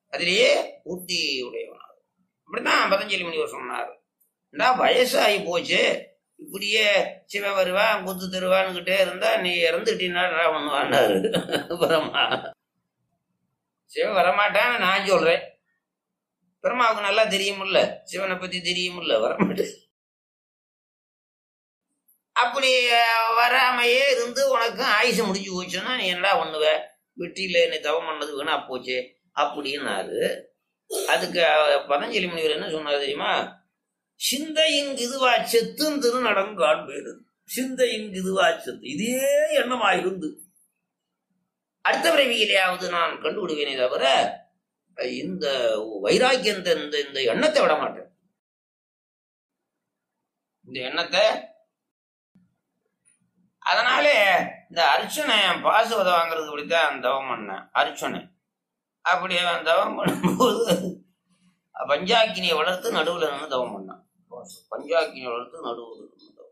அதிலேயே புத்தி உடையவனாக அப்படித்தான் பதஞ்சலி முனிவர் சொன்னார் இந்தா வயசாகி போச்சு இப்படியே சிவன் வருவான் குத்து தருவான்னுகிட்டே இருந்தா நீ இறந்துட்டீங்கன்னா பண்ணுவான்னாரு பிரம்மா சிவன் வரமாட்டான்னு நான் சொல்றேன் பிரம்மாவுக்கு நல்லா தெரியுமில்ல சிவனை பத்தி தெரியுமில்ல வரமாட்டேன் அப்படி அஹ், வராமையே இருந்து உனக்கு ஆயுசு முடிஞ்சு போச்சுன்னா நீ என்னடா பண்ணுவ வெற்றியில நீ தவம் பண்ணது வீணா போச்சு அப்படின்னாரு அதுக்கு அஹ், பதஞ்சலி முனிவர் என்ன சொன்னார் தெரியுமா சிந்தை இங்கு இதுவா செத்தும் திரு நடங்காண்பேரு சிந்தை இங்கு இதுவா செத்து இதே எண்ணமா இருந்து அடுத்த பிறவியிலேயாவது நான் கண்டுபிடுவேனே தவிர இந்த வைராக்கியத்தை இந்த இந்த எண்ணத்தை விட மாட்டேன் இந்த எண்ணத்தை அதனாலே இந்த அர்ச்சனை பாசுவதை வாங்குறது இப்படித்தான் தவம் பண்ணேன் அர்ச்சனை அப்படி அவன் தவம் பண்ணும்போது பஞ்சாக்கினியை வளர்த்து நடுவுல நின்று தவம் பண்ணான் பஞ்சாக்கினியை வளர்த்து நடுவுல நின்று தவம்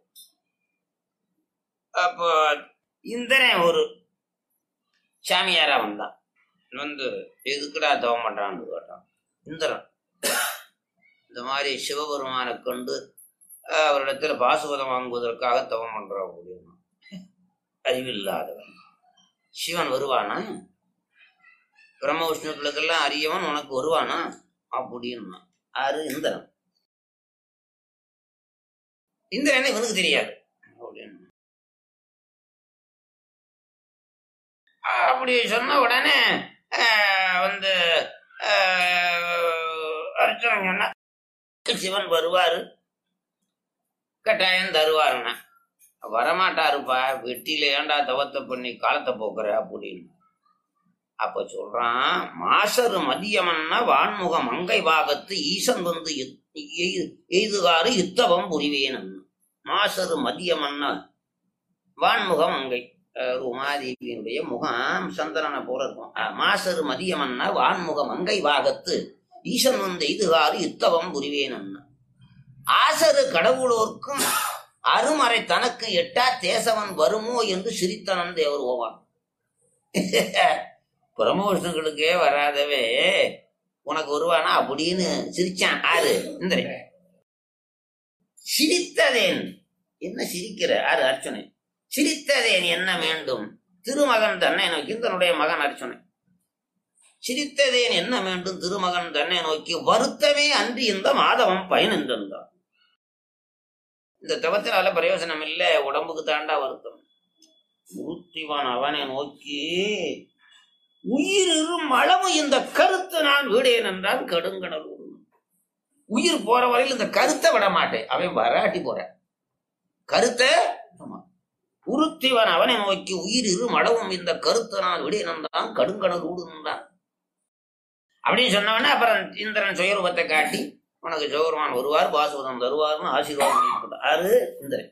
அப்போ இந்திரன் ஒரு சாமியாரா வந்தான் வந்து எதுக்குடா தவம் பண்றான்னு கேட்டான் இந்திரன் இந்த மாதிரி சிவபெருமானை கண்டு அஹ், அவரிடத்துல பாசுபதம் வாங்குவதற்காக தவம் பண்றான் அப்படின்னா அறிவில்லாதவன் சிவன் வருவானா பிரம்ம விஷ்ணுக்களுக்கெல்லாம் அறியவன் உனக்கு வருவானா அப்படின்னா ஆறு இந்திரன் இந்திரன் இவனுக்கு தெரியாது அப்படின்னு ஆஹ் அப்படி சொன்ன உடனே ஆஹ் வந்து ஆஹ் அர்ச்சனை சொன்னா சிவன் வருவாரு கட்டாயம் தருவாருன்னா வரமாட்டாருப்பா வெட்டியில ஏன்டா தவத்தை பண்ணி காலத்தை போக்குற அப்படின்னு அப்ப சொல்றான் மாசரு மதியமன்னா வான்முக மங்கை பாகத்து ஈசன் வந்து எத்- எய்- எய்துகாரு யுத்தவம் புரிவேன் மாசரு மதியமன்னா வான்முக மங்கை அஹ் உமாதேவியினுடைய முகம் சந்திரனை போல இருக்கும் அஹ் மாசரு மதியமன்னா வான்முக மங்கை பாகத்து ஈசன் வந்து எய்துகாரு யுத்தவம் புரிவேன் ஆசரு கடவுளோர்க்கும் அருமறை தனக்கு எட்டா தேசவன் வருமோ என்று சிரித்தனன் தேவர் ஓவான் பிரமோஷனுங்களுக்கே வராதவே உனக்கு வருவானா அப்படின்னு சிரிச்சான் ஆறு இந்திரன் சிரித்ததேன் என்ன சிரிக்கிற ஆறு அர்ச்சனை சிரித்ததேன் என்ன வேண்டும் திருமகன் தன்னை நோக்கி தன்னுடைய மகன் அர்ச்சனை சிரித்ததேன் என்ன வேண்டும் திருமகன் தன்னை நோக்கி வருத்தமே அன்றி இந்த மாதவம் பயன் என்றான் இந்த தவத்தினால பிரயோஜனம் இல்ல உடம்புக்கு தாண்டா வருத்தம் மூர்த்திவான் அவனை நோக்கி உயிரிரும் அளவு இந்த கருத்து நான் விடேன் என்றான் கடுங்கடல் உருவம். உயிர் போற வரையில் இந்த கருத்தை விட மாட்டேன் அவன் வராட்டி போற கருத்தை ஆமா. உருத்திவன் அவனை நோக்கி உயிர் இரும் அளவும் இந்த கருத்தை நான் விடேன் என்றான் கடுங்கடல் ஊடுன்றான் அப்படின்னு சொன்னவனே அப்புறம் இந்திரன் சுயரூபத்தை காட்டி உனக்கு ஜோகர்மான் வருவார் பாசுவதம் தருவார்னு ஆசீர்வாதம் பண்ணிவிட்டார். யாரு இந்திரன்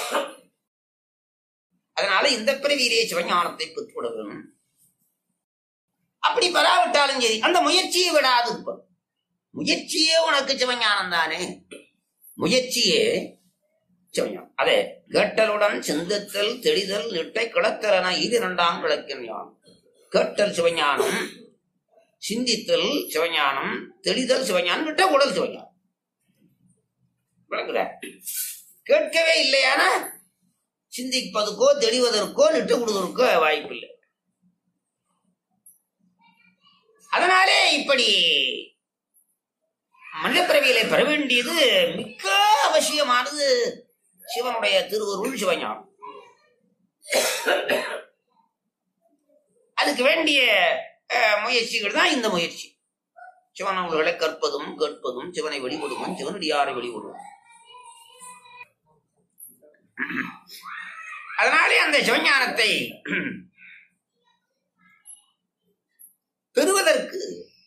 அதனால இந்த பிறவியிலேயே சிவஞானத்தை பெற்றுவிட வேணும் அப்படி பெறாவிட்டாலும் சரி அந்த முயற்சியை விடாது இருப்பது முயற்சியே உனக்கு சிவஞானம் தானே முயற்சியே சிவஞானம் அதே கேட்டலுடன் சிந்தத்தல் தெளிதல் நிட்டை கிளத்தலன இது இரண்டாம் கிழக்கின் ஞானம் கேட்டல் சிவஞானம் சிந்தித்தல் சிவஞானம் தெளிதல் சிவஞானம் விட்ட உடல் சிவஞானம் விளங்குற கேட்கவே இல்லையானா சிந்திப்பதற்கோ தெளிவதற்கோ நிட்டு கொடுவதற்கோ வாய்ப்பில்லை அதனாலே இப்படி மனிதப்பிறவிகளை பெற வேண்டியது மிக்க அவசியமானது சிவனுடைய திருவருள் சிவஞானம் அதுக்கு வேண்டிய அஹ், முயற்சிகள் தான் இந்த முயற்சி சிவன் அவர்களை கற்பதும் கேட்பதும் சிவனை வெளிப்படுவதும் சிவனடியாரை வெளிப்படுவதும் அதனாலே அந்த சிவஞானத்தை பெறுவதற்கு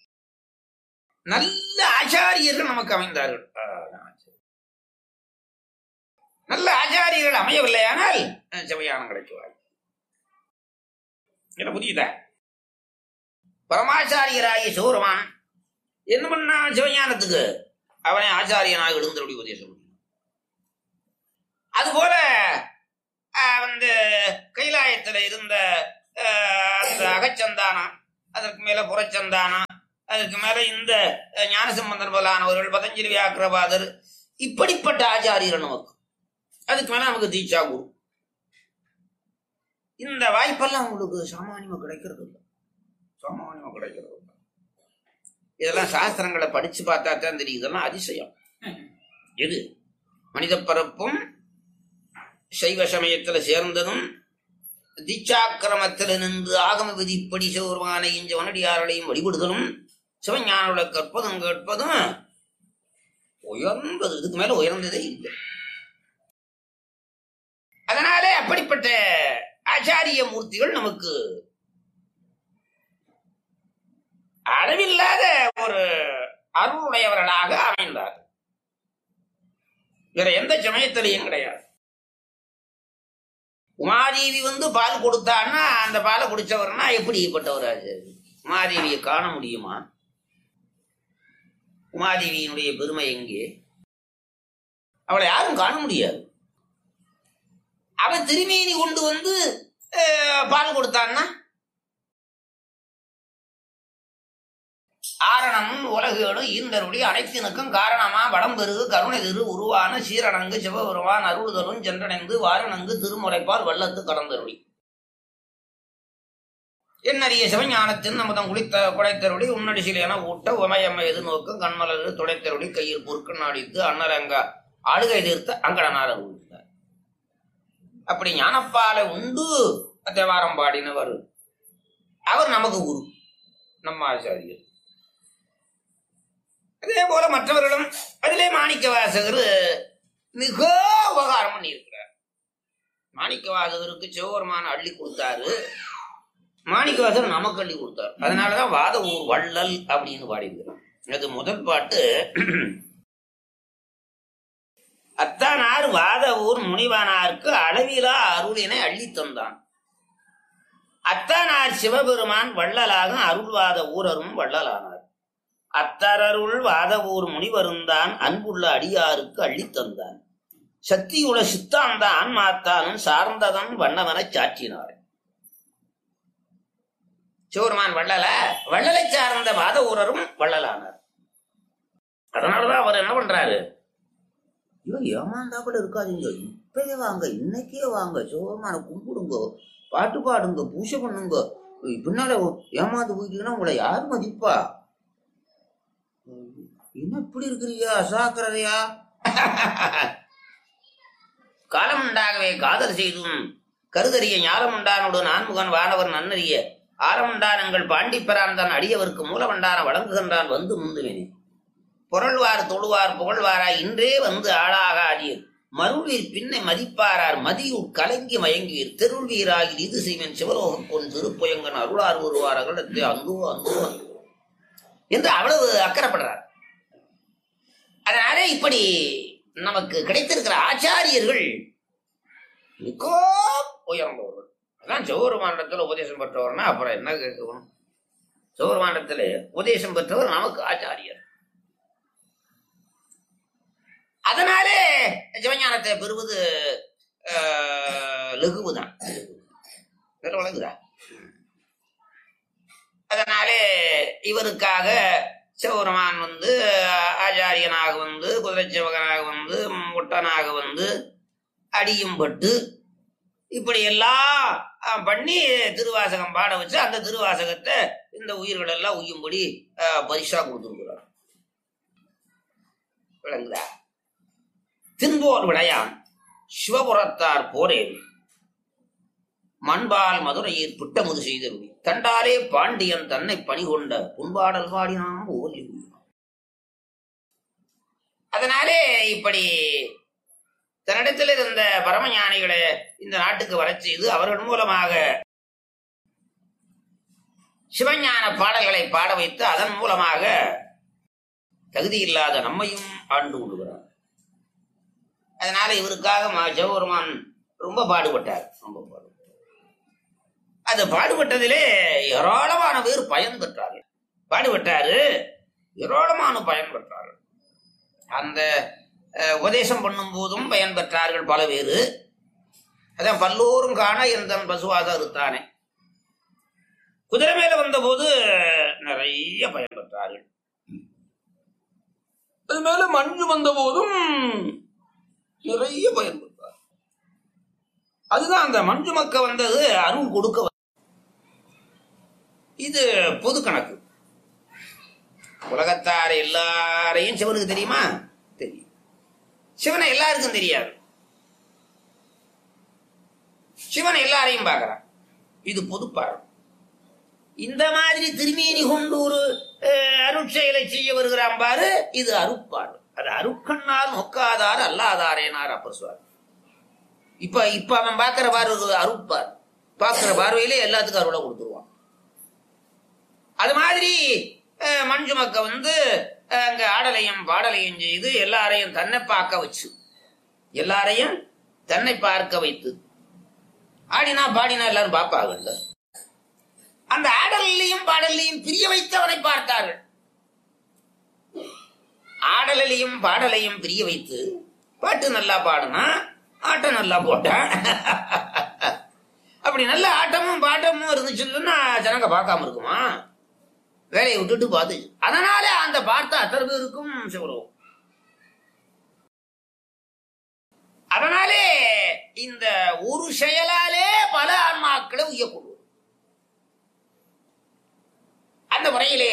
நல்ல ஆச்சாரியர்கள் நமக்கு அமைந்தார்கள் ஆஹ், நல்ல ஆச்சாரியர்கள் அமையவில்லையானால் அஹ், சிவஞானம் கிடைக்குவார் என்ன புரியுதா பரமாச்சாரியராகிய சிவருமான் என்ன பண்ணா சிவஞானத்துக்கு அவனை ஆச்சாரியனாக எழுந்தருடைய உபதேசம் பண்ணினான். அதுபோல ஆஹ், வந்து கைலாயத்துல இருந்த ஆஹ், அந்த அகச்சந்தானம் அதற்கு மேல புறச்சந்தானம் அதுக்கு மேல இந்த அஹ், ஞானசம்பந்தர் முதலானவர்கள் பதஞ்சலி வியாக்கிரபாதர் இப்படிப்பட்ட ஆச்சாரியர் நமக்கு அதுக்கு மேல நமக்கு தீட்சா குரு இந்த வாய்ப்பெல்லாம் உங்களுக்கு சாமானியமா கிடைக்கிறது இல்லை சாமானியமா கிடைக்கிறது இல்லை இதெல்லாம் சாஸ்திரங்களை படிச்சு பார்த்தா தான் தெரியும் இதெல்லாம் அதிசயம் எது மனித பரப்பும் சைவ சமயத்துல சேர்ந்ததும் தீட்சாக்கிரமத்தில் நின்று ஆகம விதிப்படி சிவருமான இஞ்ச வனடியார்களையும் வழிபடுதலும் சிவஞானோட கற்பதும் கேட்பதும் உயர்ந்தது இதுக்கு மேல உயர்ந்ததே இல்லை அதனாலே அப்படிப்பட்ட ஆச்சாரிய மூர்த்திகள் நமக்கு அளவில்லாத ஒரு அருளுடையவர்களாக அமைந்தார் வேற எந்த சமயத்திலையும் கிடையாது உமாதேவி வந்து பால் கொடுத்தான்னா அந்த பாலை குடிச்சவர்னா எப்படிப்பட்டவர் ஆச்சாரி உமாதேவியை காண முடியுமா உமாதேவியினுடைய பெருமை எங்கே அவளை யாரும் காண முடியாது அவன் திருமேனி கொண்டு வந்து அஹ், பால் கொடுத்தான்னா ஆரணமும் உலகுகளும் ஈந்தருடைய அனைத்தினுக்கும் காரணமா வடம்பெருகு கருணை திரு உருவான சீரணங்கு சிவபெருமான் அருள்தரும் சென்றடைந்து வாரணங்கு திருமுறைப்பால் வல்லத்து கடந்தருளி என்னறிய சிவஞானத்தின் நமதம் குளித்த குடைத்தருளி உன்னடிசில் என ஊட்ட உமையம்மை எதிர்நோக்கும் கண்மலரு துடைத்தருளி கையில் பொறுக்கன் அடித்து அன்னரங்க ஆளுகை தீர்த்த அங்கடனார் அருள்கிறார் அப்படி ஞானப்பாலை உண்டு தேவாரம் பாடினவர் அவர் நமக்கு குரு நம்ம ஆச்சாரியர் அதே போல மற்றவர்களும் அதிலே மாணிக்க வாசகர் மிக உபகாரம் பண்ணியிருக்கிறார் மாணிக்க வாசகருக்கு சிவபெருமான அள்ளி கொடுத்தாரு மாணிக்க வாசகர் நமக்கு அள்ளி கொடுத்தார் அதனாலதான் வாத ஊர் வள்ளல் அப்படின்னு பாடியிருக்கிறார் அது முதல் பாட்டு அத்தானார் வாத ஊர் முனிவானாருக்கு அளவிலா அருளினை அள்ளி தந்தான் அத்தானார் சிவபெருமான் வள்ளலாக அருள்வாத ஊரரும் வள்ளலானார் அத்தரருள் வாதவூர் முனிவருந்தான் அன்புள்ள அடியாருக்கு அள்ளித் தந்தான் சக்தியுள்ள சித்தாந்த ஆன்மாத்தானும் சார்ந்ததன் வண்ணவனச் சாற்றினார் சிவருமான் வள்ளல வள்ளலை சார்ந்த வாத ஊரரும் வள்ளலானார் அதனாலதான் அவர் என்ன பண்றாரு ஐயோ ஏமாந்தாப்புல இருக்காதீங்க இப்பயே வாங்க இன்னைக்கே வாங்க சிவபெருமான கும்பிடுங்க பாட்டு பாடுங்க பூஜை பண்ணுங்க பின்னால ஏமாந்து போயிட்டீங்கன்னா உங்களை யார் மதிப்பா என்ன இப்படி இருக்கிறியா அசாக்கிறதையா காலம் உண்டாகவே காதல் செய்தும் கருதறிய ஞானம் உண்டானோடு நான்முகன் வானவர் நன்னறிய ஆரமுண்டானங்கள் பாண்டிப்பரான் அடியவர்க்கு மூலவண்டான வழங்குகின்றான் வந்து முந்துவினே புரள்வார் தொழுவார் புகழ்வாராய் இன்றே வந்து ஆளாக ஆடியர் மருள்வீர் பின்னை மதிப்பாரார் மதியூர் கலங்கி மயங்குவீர் தெருள்வீராகி இது செய்வன் சிவலோகம் கொண்டு திருப்புயங்கன் அருளார் வருவார் அகலத்தை அந்தோ அந்தோ அந்தோ என்று அவ்வளவு அக்கறைப்படுறார் அதனால இப்படி நமக்கு கிடைத்திருக்கிற ஆச்சாரியர்கள் மிக உயர்ந்தவர்கள் அதான் சௌரமாண்டத்தில் உபதேசம் பெற்றவர்னா அப்புறம் என்ன கேட்கணும் சௌரமாண்டத்தில் உபதேசம் பெற்றவர் நமக்கு ஆச்சாரியர் அதனாலே சிவஞானத்தை பெறுவது ஆஹ், லகுவுதான் வேற வழங்குதா அதனாலே இவருக்காக சிவபெருமான் வந்து ஆச்சாரியனாக வந்து குதிரை சிவகனாக வந்து முட்டனாக வந்து அடியும் பட்டு இப்படி எல்லாம் அஹ், பண்ணி திருவாசகம் பாட வச்சு அந்த திருவாசகத்தை இந்த உயிர்கள் எல்லாம் உய்யும்படி அஹ், பரிசா கொடுத்துருக்கிறார் விளங்குதா தின்போர் விளையான் சிவபுரத்தார் போரேன் மண்பால் மதுரையில் பிட்டமுது செய்தருளி தண்டாலே பாண்டியன் தன்னை பணி கொண்ட புண்பாடல் பாடினாம் ஓலி அதனாலே இப்படி தன்னிடத்தில் இருந்த பரமஞானிகளை இந்த நாட்டுக்கு வரச் செய்து அவர்கள் மூலமாக சிவஞான பாடல்களை பாட வைத்து அதன் மூலமாக தகுதி இல்லாத நம்மையும் ஆண்டு கொள்கிறார் அதனால இவருக்காக மா- சிவபெருமான் ரொம்ப பாடுபட்டார் ரொம்ப பாடுபட்டார் அது பாடுபட்டதிலே ஏராளமான பேர் பயன் பெற்றார்கள் பாடுபட்டாரு ஏராளமான பயன் பெற்றார்கள் அந்த அஹ், உபதேசம் பண்ணும் போதும் பயன் பெற்றார்கள் பல பேர் அதான் பல்லோரும் காண எந்தன் பசுவாக இருத்தானே குதிரை மேல வந்தபோது நிறைய பயன் பெற்றார்கள் அது மேல மஞ்சு வந்த போதும் நிறைய பயன் பெற்றார் அதுதான் அந்த மஞ்சு மக்க வந்தது அருள் கொடுக்க வ- இது பொது கணக்கு உலகத்தார் எல்லாரையும் சிவனுக்கு தெரியுமா தெரியும் சிவனை எல்லாருக்கும் தெரியாது சிவன் எல்லாரையும் பார்க்கறான் இது பொதுப்பாரம் இந்த மாதிரி திருமேனி கொண்டு ஒரு அஹ், அருட்செயலை செய்ய வருகிறான் பாரு இது அருட்பாடு அது அருட்கண்ணால் நோக்காதார் அல்லாதாரேனார் அப்பர் சுவாமி இப்ப இப்ப அவன் பார்க்கிற பாரு ஒரு அருட்பார் பார்க்கிற பார்வையிலே எல்லாத்துக்கும் அருளை கொடுத்துருவான் அது மாதிரி அஹ், மஞ்சு மக்க வந்து அஹ், அங்க ஆடலையும் பாடலையும் செய்து எல்லாரையும் தன்னை பார்க்க வச்சு எல்லாரையும் தன்னை பார்க்க வைத்து ஆடினா பாடினா எல்லாரும் பார்ப்பாங்கல்ல அந்த ஆடலையும் பாடலையும் பிரிய வைத்தவனை பார்த்தார்கள் ஆடலையும் பாடலையும் பிரிய வைத்து பாட்டு நல்லா பாடுனா ஆட்டம் நல்லா போட்டான் அப்படி நல்ல ஆட்டமும் பாட்டமும் இருந்துச்சுன்னா ஜனங்க பார்க்காம இருக்குமா வேலையை விட்டுட்டு பார்த்து அதனால அந்த பார்த்த அத்தனை பேருக்கும் சிவரோகம் அதனாலே இந்த ஒரு செயலாலே பல ஆன்மாக்களை உய்யக்கூடும் அந்த முறையிலே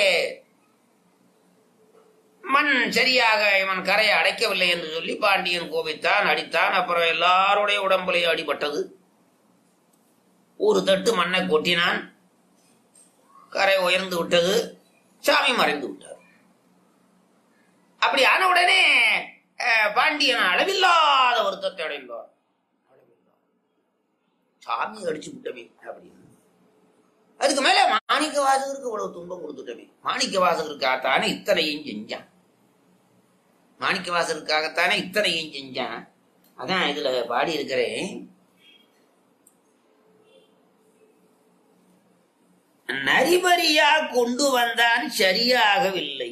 மண் சரியாக இவன் கரையை அடைக்கவில்லை என்று சொல்லி பாண்டியன் கோபித்தான் அடித்தான் அப்புறம் எல்லாருடைய உடம்புலையும் அடிபட்டது ஒரு தட்டு மண்ணை கொட்டினான் கரை உயர்ந்து விட்டது சாமி மறைந்து விட்டார் அப்படி ஆன உடனே அஹ், பாண்டியன் அளவில்லாத வருத்தத்தை அடைந்தார் அளவில்லாத. சாமி அடிச்சு விட்டவே அப்படின்னு அதுக்கு மேல மாணிக்க வாசகருக்கு இவ்வளவு துன்பம் கொடுத்துட்டவே மாணிக்க வாசகருக்காகத்தானே இத்தனையும் செஞ்சான் மாணிக்க வாசகருக்காகத்தானே இத்தனையும் செஞ்சான் அதான் இதுல பாடி இருக்கிறேன் நரிபரியா கொண்டு வந்தான் சரியாகவில்லை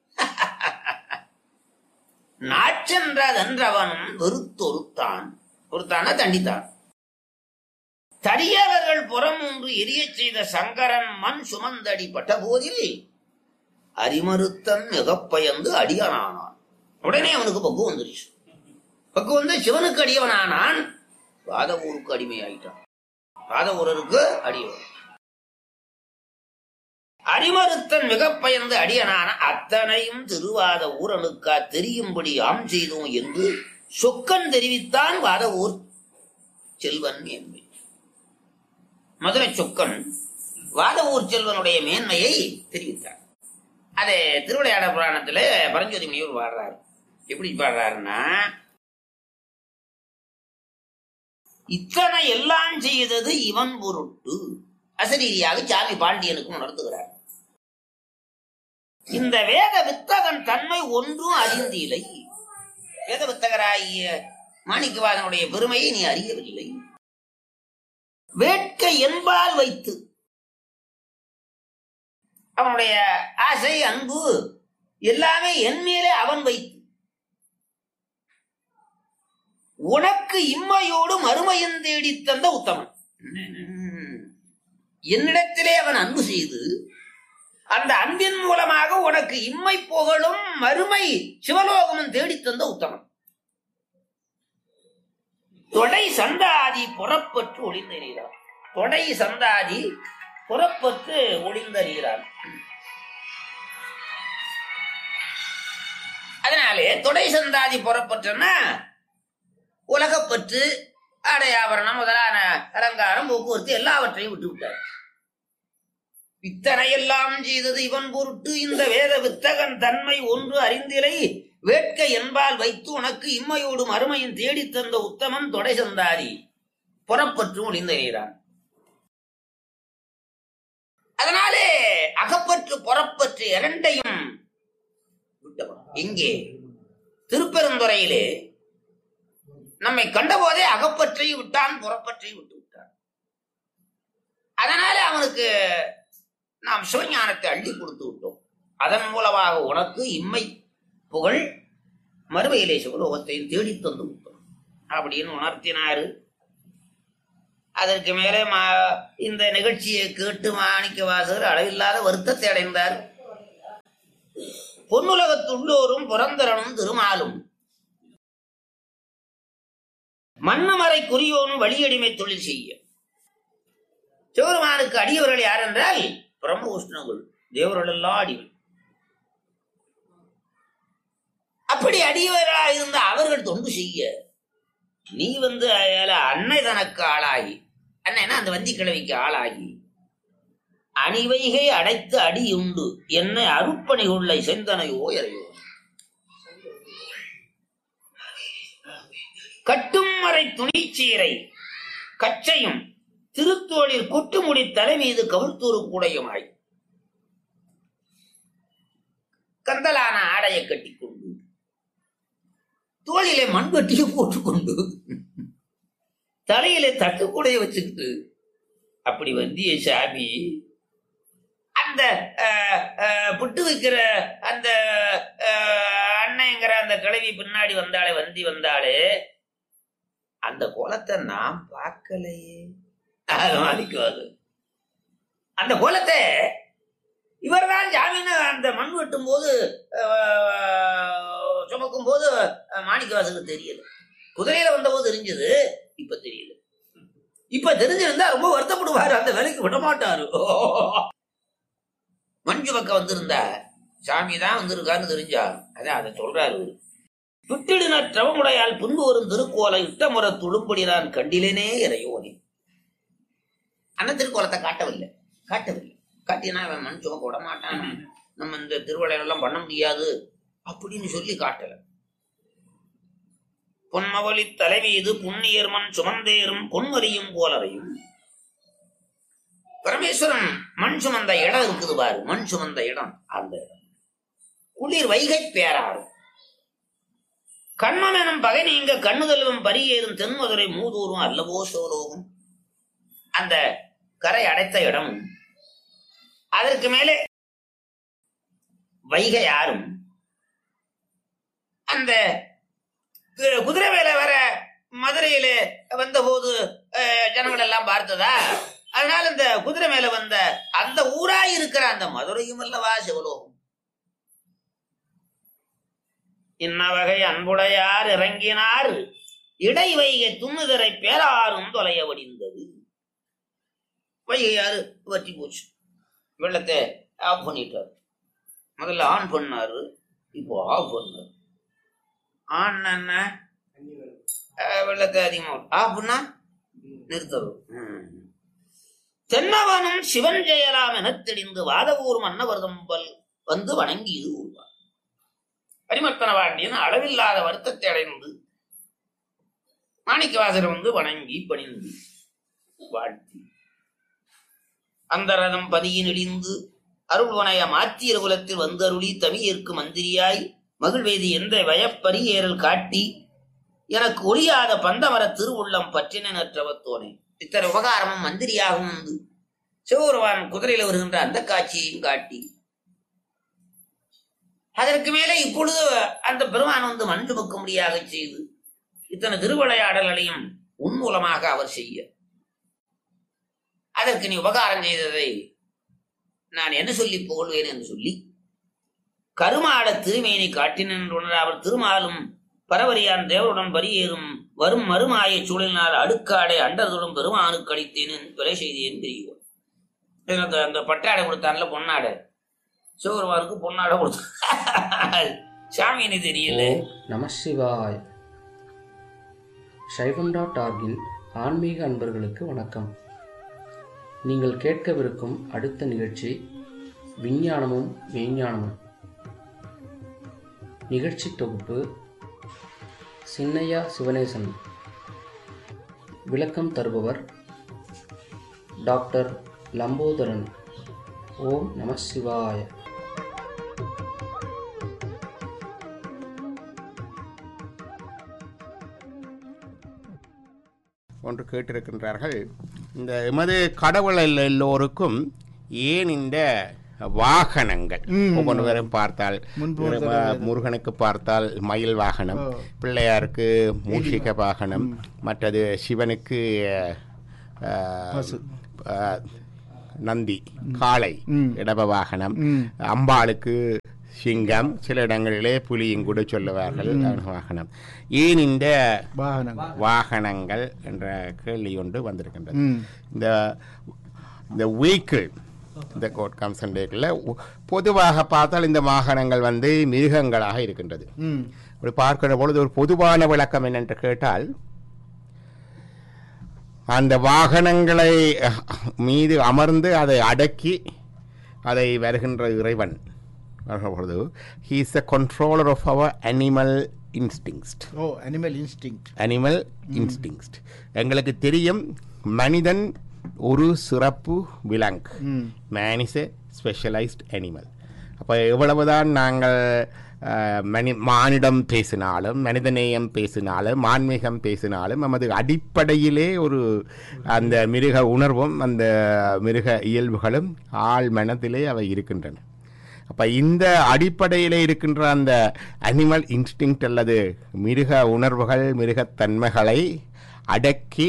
நாச்சென்றதென்றவனும் வெறுத்தொருத்தான் ஒருத்தான தண்டித்தான் தடியவர்கள் புறம் ஒன்று எரியச் செய்த சங்கரன் மண் சுமந்தடி பட்ட போதில் அரிமறுத்தன் மிகப்பயந்து அடியனானான் உடனே அவனுக்கு பக்குவம் வந்துருச்சு பக்குவம் வந்து சிவனுக்கு அடியவனானான் வாதவூருக்கு அடிமையாயிட்டான் வாதவூரருக்கு அடியவன் அரிமறுத்தன் மிகப்பயந்து அடியனான அத்தனையும் திருவாத ஊரனுக்கா தெரியும்படி ஆம் செய்தோம் என்று சொக்கன் தெரிவித்தான் வாதவூர் செல்வன் என்பது மதுரை சொக்கன் வாதவூர் செல்வனுடைய மேன்மையை தெரிவித்தார் அதை திருவிளையாட புராணத்துல பரஞ்சோதி முனிவர் பாடுறாரு எப்படி பாடுறாருன்னா இத்தனை எல்லாம் செய்தது இவன் பொருட்டு அசரீதியாக சாமி பாண்டியனுக்கும் உணர்த்துகிறார் இந்த வேத வித்தகன் தன்மை ஒன்றும் அறிந்திலை வேத வித்தகராகிய மாணிக்கவாதனுடைய பெருமையை நீ அறியவில்லை வேட்கை என்பால் வைத்து அவனுடைய ஆசை அன்பு எல்லாமே என் மேலே அவன் வைத்து உனக்கு இம்மையோடு மறுமையும் தேடி தந்த உத்தமன் என்னிடத்திலே அவன் அன்பு செய்து அந்த அன்பின் மூலமாக உனக்கு இம்மை புகழும் மறுமை சிவலோகமும் தேடி தந்த உத்தமன் தொடை சந்தாதி புறப்பற்று ஒளிந்த நீரான் தொடை சந்தாதி புறப்பற்று ஒளிந்த நீரான் அதனாலே தொடை சந்தாதி புறப்பற்றுன்னா உலகப்பற்று ஆடை ஆபரணம் முதலான அலங்காரம் போக்குவரத்து எல்லாவற்றையும் விட்டு விட்டார் இத்தனை எல்லாம் செய்தது இவன் பொருட்டு இந்த வேத வித்தகன் தன்மை ஒன்று அறிந்திலை வேட்க என்பால் வைத்து உனக்கு இம்மையோடு மறுமையும் தேடித் தந்த உத்தமன் தொடை சந்தாரி புறப்பற்று ஒளிந்த நீரான் அதனாலே அகப்பற்று புறப்பற்று இரண்டையும் விட்டவன் இங்கே திருப்பெருந்துறையிலே நம்மை கண்டபோதே அகப்பற்றை விட்டான் புறப்பற்றை விட்டு விட்டான் அதனால அவனுக்கு நாம் சிவஞானத்தை அள்ளி கொடுத்து விட்டோம் அதன் மூலமாக உனக்கு இம்மை புகழ் மறுமையிலே சிவலோகத்தை தேடி தந்து விட்டோம் அப்படின்னு உணர்த்தினாரு அதற்கு மேலே மா இந்த நிகழ்ச்சியை கேட்டு மாணிக்க வாசகர் அளவில்லாத வருத்தத்தை அடைந்தார் பொன்னுலகத்துள்ளோரும் புறந்தரனும் திருமாலும் மன்னமறை குறியோனும் வழியடிமை தொழில் செய்ய சிவருமானுக்கு அடியவர்கள் யார் என்றால் பிரம்ம உஷ்ணங்கள் தேவர்கள் எல்லாம் அடிமை அப்படி அடியவர்களா இருந்த அவர்கள் தொண்டு செய்ய நீ வந்து அயால அன்னை தனக்கு ஆளாகி அன்னைனா அந்த வந்தி கிழவிக்கு ஆளாகி அணிவைகை அடைத்து அடியுண்டு என்னை அருப்பணி கொள்ளை செந்தனையோ இறையோ கட்டும் மறை துணிச்சீரை கச்சையும் திருத்தோளில் கொட்டுமுடி தலை மீது கவிழ்த்தூறு கூடையுமாய் கந்தலான ஆடையை கட்டிக்கொண்டு தோளிலே மண்வெட்டியை போட்டுக்கொண்டு தலையிலே தட்டுக்கூடைய வச்சுக்கிட்டு அப்படி வந்திய சாமி அந்த அஹ், அஹ், புட்டு வைக்கிற அந்த அஹ், அண்ணங்கிற அந்த கிழவி பின்னாடி வந்தாளே வந்தி வந்தாளே அந்த கோலத்தை நான் பார்க்கலையே அது மாணிக்குவாது அந்த கோலத்தை இவர்தான் ஜாமீன அந்த மண் வெட்டும் போது சுமக்கும் போது மாணிக்கவாசனுக்கு தெரியல குதிரையில வந்த போது தெரிஞ்சது இப்ப தெரியல இப்ப தெரிஞ்சிருந்தா ரொம்ப வருத்தப்படுவாரு அந்த வேலைக்கு விட மாட்டாரு மஞ்சு பக்கம் வந்திருந்தா சாமி தான் வந்திருக்கான்னு தெரிஞ்சா அதான் அதை சொல்றாரு இவரு. விட்டிடின திரவமுடையால் புன்பு வரும் திருக்கோலை இட்டமுற துளும்படி நான் கண்டிலேனே இறையோனே அந்த திருக்கோலத்தை காட்டவில்லை காட்டவில்லை காட்டினா அவன் மண் சுமக்க விட மாட்டான் நம்ம இந்த திருவிழையெல்லாம் பண்ண முடியாது அப்படின்னு சொல்லி காட்டல பொன்மவலி தலைமீது புண்ணியர் மண் சுமந்தேறும் பொன்மலியும் போலறையும் பரமேஸ்வரன் மண் சுமந்த இடம் இருக்குது பாரு மண் சுமந்த இடம் அந்த இடம் குளிர் வைகை பேராறு கண்மம் எனும் பகை நீங்க கண்ணுதல்வம் பரியேறும் தென்மதுரை மூதூரும் அல்லவோ சோலோகம் அந்த கரை அடைத்த இடமும் அதற்கு மேலே வைகை யாரும் அந்த கு- குதிரை மேல வர மதுரையில வந்தபோது அஹ், ஜனங்கள் எல்லாம் பார்த்ததா அதனால இந்த குதிரை மேல வந்த அந்த ஊரா இருக்கிற அந்த மதுரையும் அல்லவா சிவலோகம் இன்ன வகை அன்புடையார் இறங்கினார் இடை வைகை துண்ணுதரை பேராரும் தொலைய வடிந்தது வைகையாறு வற்றி போச்சு வெள்ளத்தை ஆஃப் பண்ணிட்டார் முதல்ல ஆன் பண்ணாரு இப்போ ஆஃப் பண்ணாரு ஆன் என்ன அஹ், வெள்ளத்தை அதிகமா ஆஃப் பண்ணா நிறுத்தரும் தென்னவனும் சிவன் ஜெயலாம் எனத் தெளிந்து வாதவூர் மன்னவர்தம்பல் வந்து வணங்கி இது ஊர்வார் பரிமர்த்தன பாண்டியன் அளவில்லாத வருத்தத்தை அடைந்து மாணிக்கவாசரை வந்து வணங்கி பணிந்து வாழ்த்தி அந்த ரதம் பதியின் இடிந்து அருள்வனைய மாத்தியர் குலத்தில் வந்தருளி தமியேற்கு மந்திரியாய் மகிழ்வேதி எந்த வயப்பரியேறல் காட்டி எனக்கு ஒழியாத பந்தமர திருவுள்ளம் பற்றினற்றவத்தோனே இத்தனை உபகாரமும் மந்திரியாகவும் உண்டு சிவபெருமான் குதிரையில வருகின்ற அந்த காட்சியையும் காட்டி அதற்கு மேலே இப்பொழுது அந்த பெருமான் வந்து மண் சுமக்கும்படியாக செய்து இத்தனை திருவிளையாடல்களையும் உன் மூலமாக அவர் செய்ய அதற்கு நீ உபகாரம் செய்ததை நான் என்ன சொல்லி புகழ்வேன் என்று சொல்லி கருமாட திருமேனி காட்டினன் அவர் திருமாலும் பரவரியான் தேவருடன் பரியேறும் வரும் மறுமாய சூழலினால் அடுக்காடை அண்டர்களும் பெருமானுக்கு அளித்தேன் பிழை செய்தேன் தெரியும் எனக்கு அந்த பட்டாடை கொடுத்தான்ல பொன்னாடை சிவபெருமானுக்கு பொன்னாடை கொடுத்தான் சாமின்னு தெரியல ஓம் நம சிவாய் சைவம் டாட் ஆர்கின் ஆன்மீக அன்பர்களுக்கு வணக்கம் நீங்கள் கேட்கவிருக்கும் அடுத்த நிகழ்ச்சி விஞ்ஞானமும் மெய்ஞானமும் நிகழ்ச்சி தொகுப்பு சின்னையா சிவனேசன் விளக்கம் தருபவர் டாக்டர் லம்போதரன் ஓம் நம சிவாய ஒன்று கேட்டிருக்கின்றார்கள் இந்த எமது கடவுள் எல்லோருக்கும் ஏன் இந்த வாகனங்கள் ம். ஒவ்வொருவரும் பார்த்தால் முன்பு ஒரு இறைவ- தடவை முருகனுக்கு பார்த்தால் மயில் வாகனம் ஓ. பிள்ளையாருக்கு மூஷிக வாகனம் மற்றது சிவனுக்கு அஹ், பசு. அஹ், நந்தி காளை ம். இடப வாகனம் ம். அம்பாளுக்கு சிங்கம் சில இடங்களிலே புலியும் கூட சொல்லுவார்கள் வாகனம் ஏன் இந்த வாகனங்கள் வாகனங்கள் என்ற கேள்வி ஒன்று வந்திருக்கின்றது ம். இந்த இந்த வெஹிக்கிள் இந்த கோட் கம்சன்டேக்கில் பொதுவாக பார்த்தால் இந்த வாகனங்கள் வந்து மிருகங்களாக இருக்கின்றது ம் அப்படி பார்க்கிற பொழுது ஒரு பொதுவான விளக்கம் என்னென்று கேட்டால் அந்த வாகனங்களை அஹ், மீது அமர்ந்து அதை அடக்கி அதை வருகின்ற இறைவன் வருகிற பொழுது he is the controller of our animal instinct oh animal instinct animal instinct எங்களுக்கு தெரியும் மனிதன் ஒரு சிறப்பு விலங்கு ம் man is a specialised animal அப்போ எவ்வளவுதான் நாங்கள் அஹ், மனி மானிடம் பேசினாலும் மனிதநேயம் பேசினாலும் மான்மீகம் பேசினாலும் நமது அடிப்படையிலே ஒரு அந்த மிருக உணர்வும் அந்த மிருக இயல்புகளும் ஆள் மனத்திலே அவை இருக்கின்றன அப்போ இந்த அடிப்படையிலே இருக்கின்ற அந்த அனிமல் இன்ஸ்டிங் அல்லது மிருக உணர்வுகள் மிருகத்தன்மைகளை அடக்கி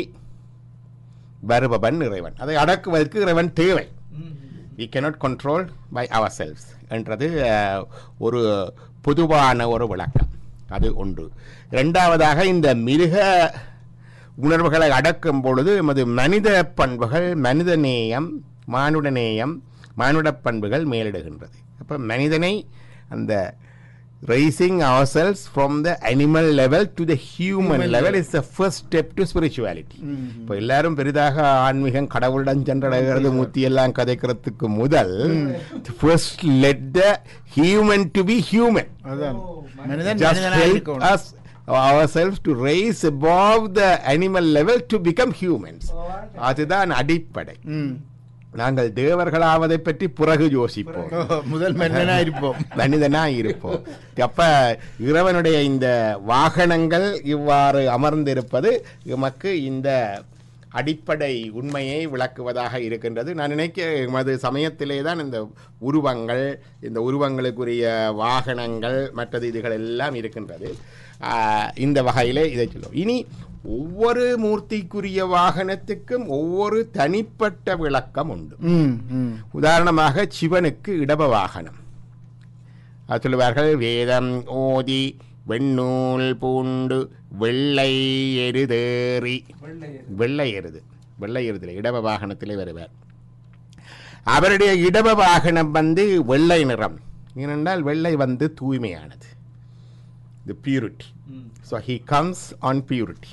வருபவன் இறைவன் அதை அடக்குவதற்கு இறைவன் தேவை we cannot control by ourselves என்றது அஹ், ஒரு பொதுவான ஒரு விளக்கம் அது ஒன்று இரண்டாவதாக இந்த மிருக உணர்வுகளை அடக்கும் பொழுது எமது மனித பண்புகள் மனித நேயம் மானுட நேயம் மானுட பண்புகள் மேலிடுகின்றது அப்போ மனிதனை அந்த raising ourselves from the animal level to the human level is the first step to spirituality இப்போ எல்லாரும் பெரிதாக ஆன்மீகம் கடவுளிடம் சென்றடைகிறது மூத்தி எல்லாம் கதைக்கிறதுக்கு முதல் first let the human to be human அதான் மனிதன் just மனிதனாக help இருக்கணும் us ourselves to raise above the animal level to become humans அதுதான் அடிப்படை ம் நாங்கள் தேவர்களாவதை பற்றி பிறகு யோசிப்போம் ஓ, முதல் மனிதனா இருப்போம் மனிதனா இருப்போம் அப்ப இறைவனுடைய இந்த வாகனங்கள் இவ்வாறு அமர்ந்திருப்பது எமக்கு இந்த அடிப்படை உண்மையை விளக்குவதாக இருக்கின்றது நான் நினைக்க எமது சமயத்திலே தான் இந்த உருவங்கள் இந்த உருவங்களுக்குரிய வாகனங்கள் மற்றது இதுகள் எல்லாம் இருக்கின்றது ஆஹ், இந்த வகையிலே இதை சொல்லுவோம் இனி ஒவ்வொரு மூர்த்திக்குரிய வாகனத்துக்கும் ஒவ்வொரு தனிப்பட்ட விளக்கம் உண்டு ம் ம் உதாரணமாக சிவனுக்கு இடப வாகனம் அது சொல்லுவார்கள் வேதம் ஓதி வெண்ணூல் பூண்டு வெள்ளை எருதேறி வெள்ளை எருது வெள்ளை எருதில் இடப வாகனத்திலே வருவார் அவருடைய இடப வாகனம் வந்து வெள்ளை நிறம் ஏனென்றால் வெள்ளை வந்து தூய்மையானது the purity so he comes on purity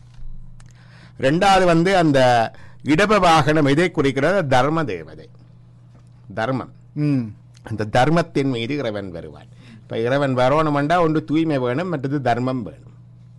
ரெண்டாவது வந்து அந்த இடப வாகனம் எதை குறிக்கிறது தர்ம தேவதை தர்மம் ம் அந்த தர்மத்தின் மீது இறைவன் வருவான் இப்போ இறைவன் வரணுமெண்டா ஒன்று தூய்மை வேணும் மற்றது தர்மம் வேணும்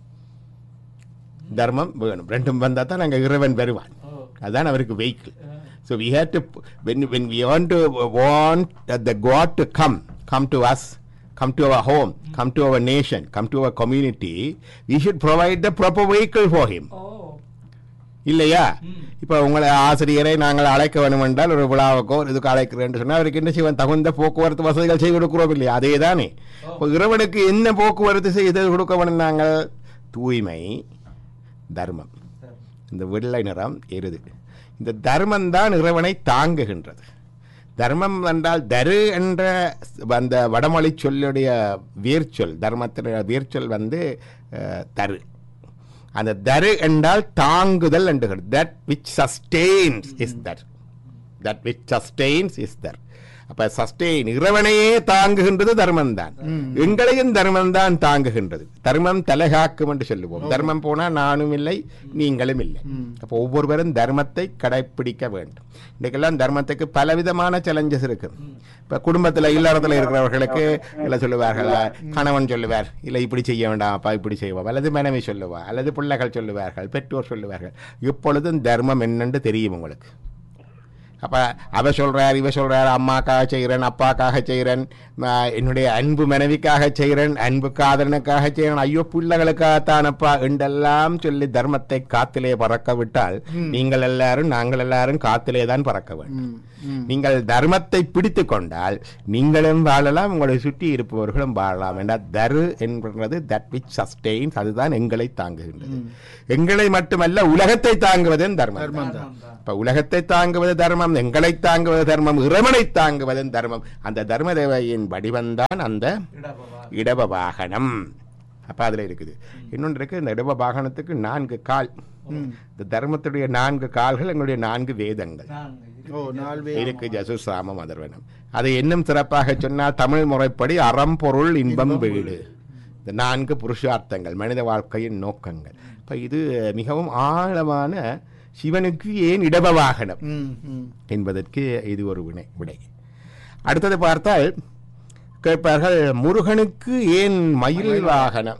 தர்மம் வேணும் ரெண்டும் வந்தால் தான் அங்கே இறைவன் வருவான் அதுதான் அவருக்கு vehicle so we had to when when we want to want the God to come come to us come to our home come to our nation come to our community we should provide the proper vehicle for him இல்லையா இப்போ உங்களை ஆசிரியரை நாங்கள் அழைக்க வேண்டும் என்றால் ஒரு விழாவுக்கோ ஒரு இதுக்கு அழைக்கிறேன் சொன்னால் அவருக்கு என்ன செய்வோம் தகுந்த போக்குவரத்து வசதிகள் செய்து கொடுக்கிறோம் இல்லையா அதே தானே இப்போ இறைவனுக்கு என்ன போக்குவரத்து செய்து கொடுக்க வேண்டும் நாங்கள் தூய்மை தர்மம் இந்த வெள்ளை நிறம் எருது இந்த தர்மம் தான் இறைவனை தாங்குகின்றது தர்மம் என்றால் தரு என்ற அந்த வடமொழி சொல்லுடைய வேர்ச்சொல் தர்மத்தினுடைய வேர்ச்சொல் வந்து அஹ், தரு அந்த தரு என்றால் தாங்குதல் என்று தட் விச் சஸ்டெயின்ஸ் இஸ் தர் தட் விச் சஸ்டெயின்ஸ் இஸ் தர் அப்ப சஸ்டெயின் இறைவனையே தாங்குகின்றது தர்மம் தான் எங்களையும் தர்மம் தான் தாங்குகின்றது தர்மம் தலைகாக்கும் என்று சொல்லுவோம் தர்மம் போனா நானும் இல்லை நீங்களும் இல்லை அப்போ ஒவ்வொருவரும் தர்மத்தை கடைப்பிடிக்க வேண்டும் இன்னைக்கெல்லாம் தர்மத்துக்கு பலவிதமான சேலஞ்சஸ் இருக்கு இப்ப குடும்பத்துல இல்லறத்துல இருக்கிறவர்களுக்கு இல்லை சொல்லுவார்கள் கணவன் சொல்லுவார் இல்லை இப்படி செய்ய வேண்டாம்ப்பா இப்படி செய்வோம் அல்லது மனைவி சொல்லுவா அல்லது பிள்ளைகள் சொல்லுவார்கள் பெற்றோர் சொல்லுவார்கள் இப்பொழுதும் தர்மம் என்னென்று தெரியும் உங்களுக்கு அப்போ அவ சொல்கிறார் இவ சொல்கிறார் அம்மாக்காக செய்கிறேன் அப்பாக்காக செய்கிறேன் என்னுடைய அன்பு மனைவிக்காக செய்கிறேன் அன்பு காதலனுக்காக செய்கிறேன் ஐயோ பிள்ளைகளுக்காகத்தானப்பா என்றெல்லாம் சொல்லி தர்மத்தை காத்திலே பறக்க விட்டால் நீங்கள் எல்லாரும் நாங்கள் எல்லாரும் காத்திலே தான் பறக்க வேண்டும் நீங்கள் தர்மத்தை பிடித்து கொண்டால் நீங்களும் வாழலாம் உங்களை சுற்றி இருப்பவர்களும் வாழலாம் என்றால் தரு என்பது தட் விச் சஸ்டெயின்ஸ் அதுதான் எங்களை தாங்குகின்றது எங்களை மட்டுமல்ல உலகத்தை தாங்குவதும் தர்மம் இப்ப உலகத்தை தாங்குவது தர்மம் எங்களை தாங்குவது தர்மம் இறைவனை தாங்குவது தர்மம் அந்த தர்ம தேவையின் வடிவம்தான் அந்த இடப வாகனம் அப்ப அதுல இருக்குது இன்னொன்று இருக்கு இந்த இடப வாகனத்துக்கு நான்கு கால் இந்த தர்மத்துடைய நான்கு கால்கள் எங்களுடைய நான்கு வேதங்கள் ஓ நாலு பேர் இருக்கு ஜசுசாம மதர்வனம் அதை இன்னும் சிறப்பாக சொன்னால் தமிழ் முறைப்படி அறம் பொருள் இன்பம் வீடு இந்த நான்கு புருஷார்த்தங்கள் மனித வாழ்க்கையின் நோக்கங்கள் இப்ப இது மிகவும் ஆழமான சிவனுக்கு ஏன் இடப வாகனம் ம் ம் என்பதற்கு இது ஒரு வினை விடை அடுத்தது பார்த்தால் கேட்பார்கள் முருகனுக்கு ஏன் மயில் வாகனம்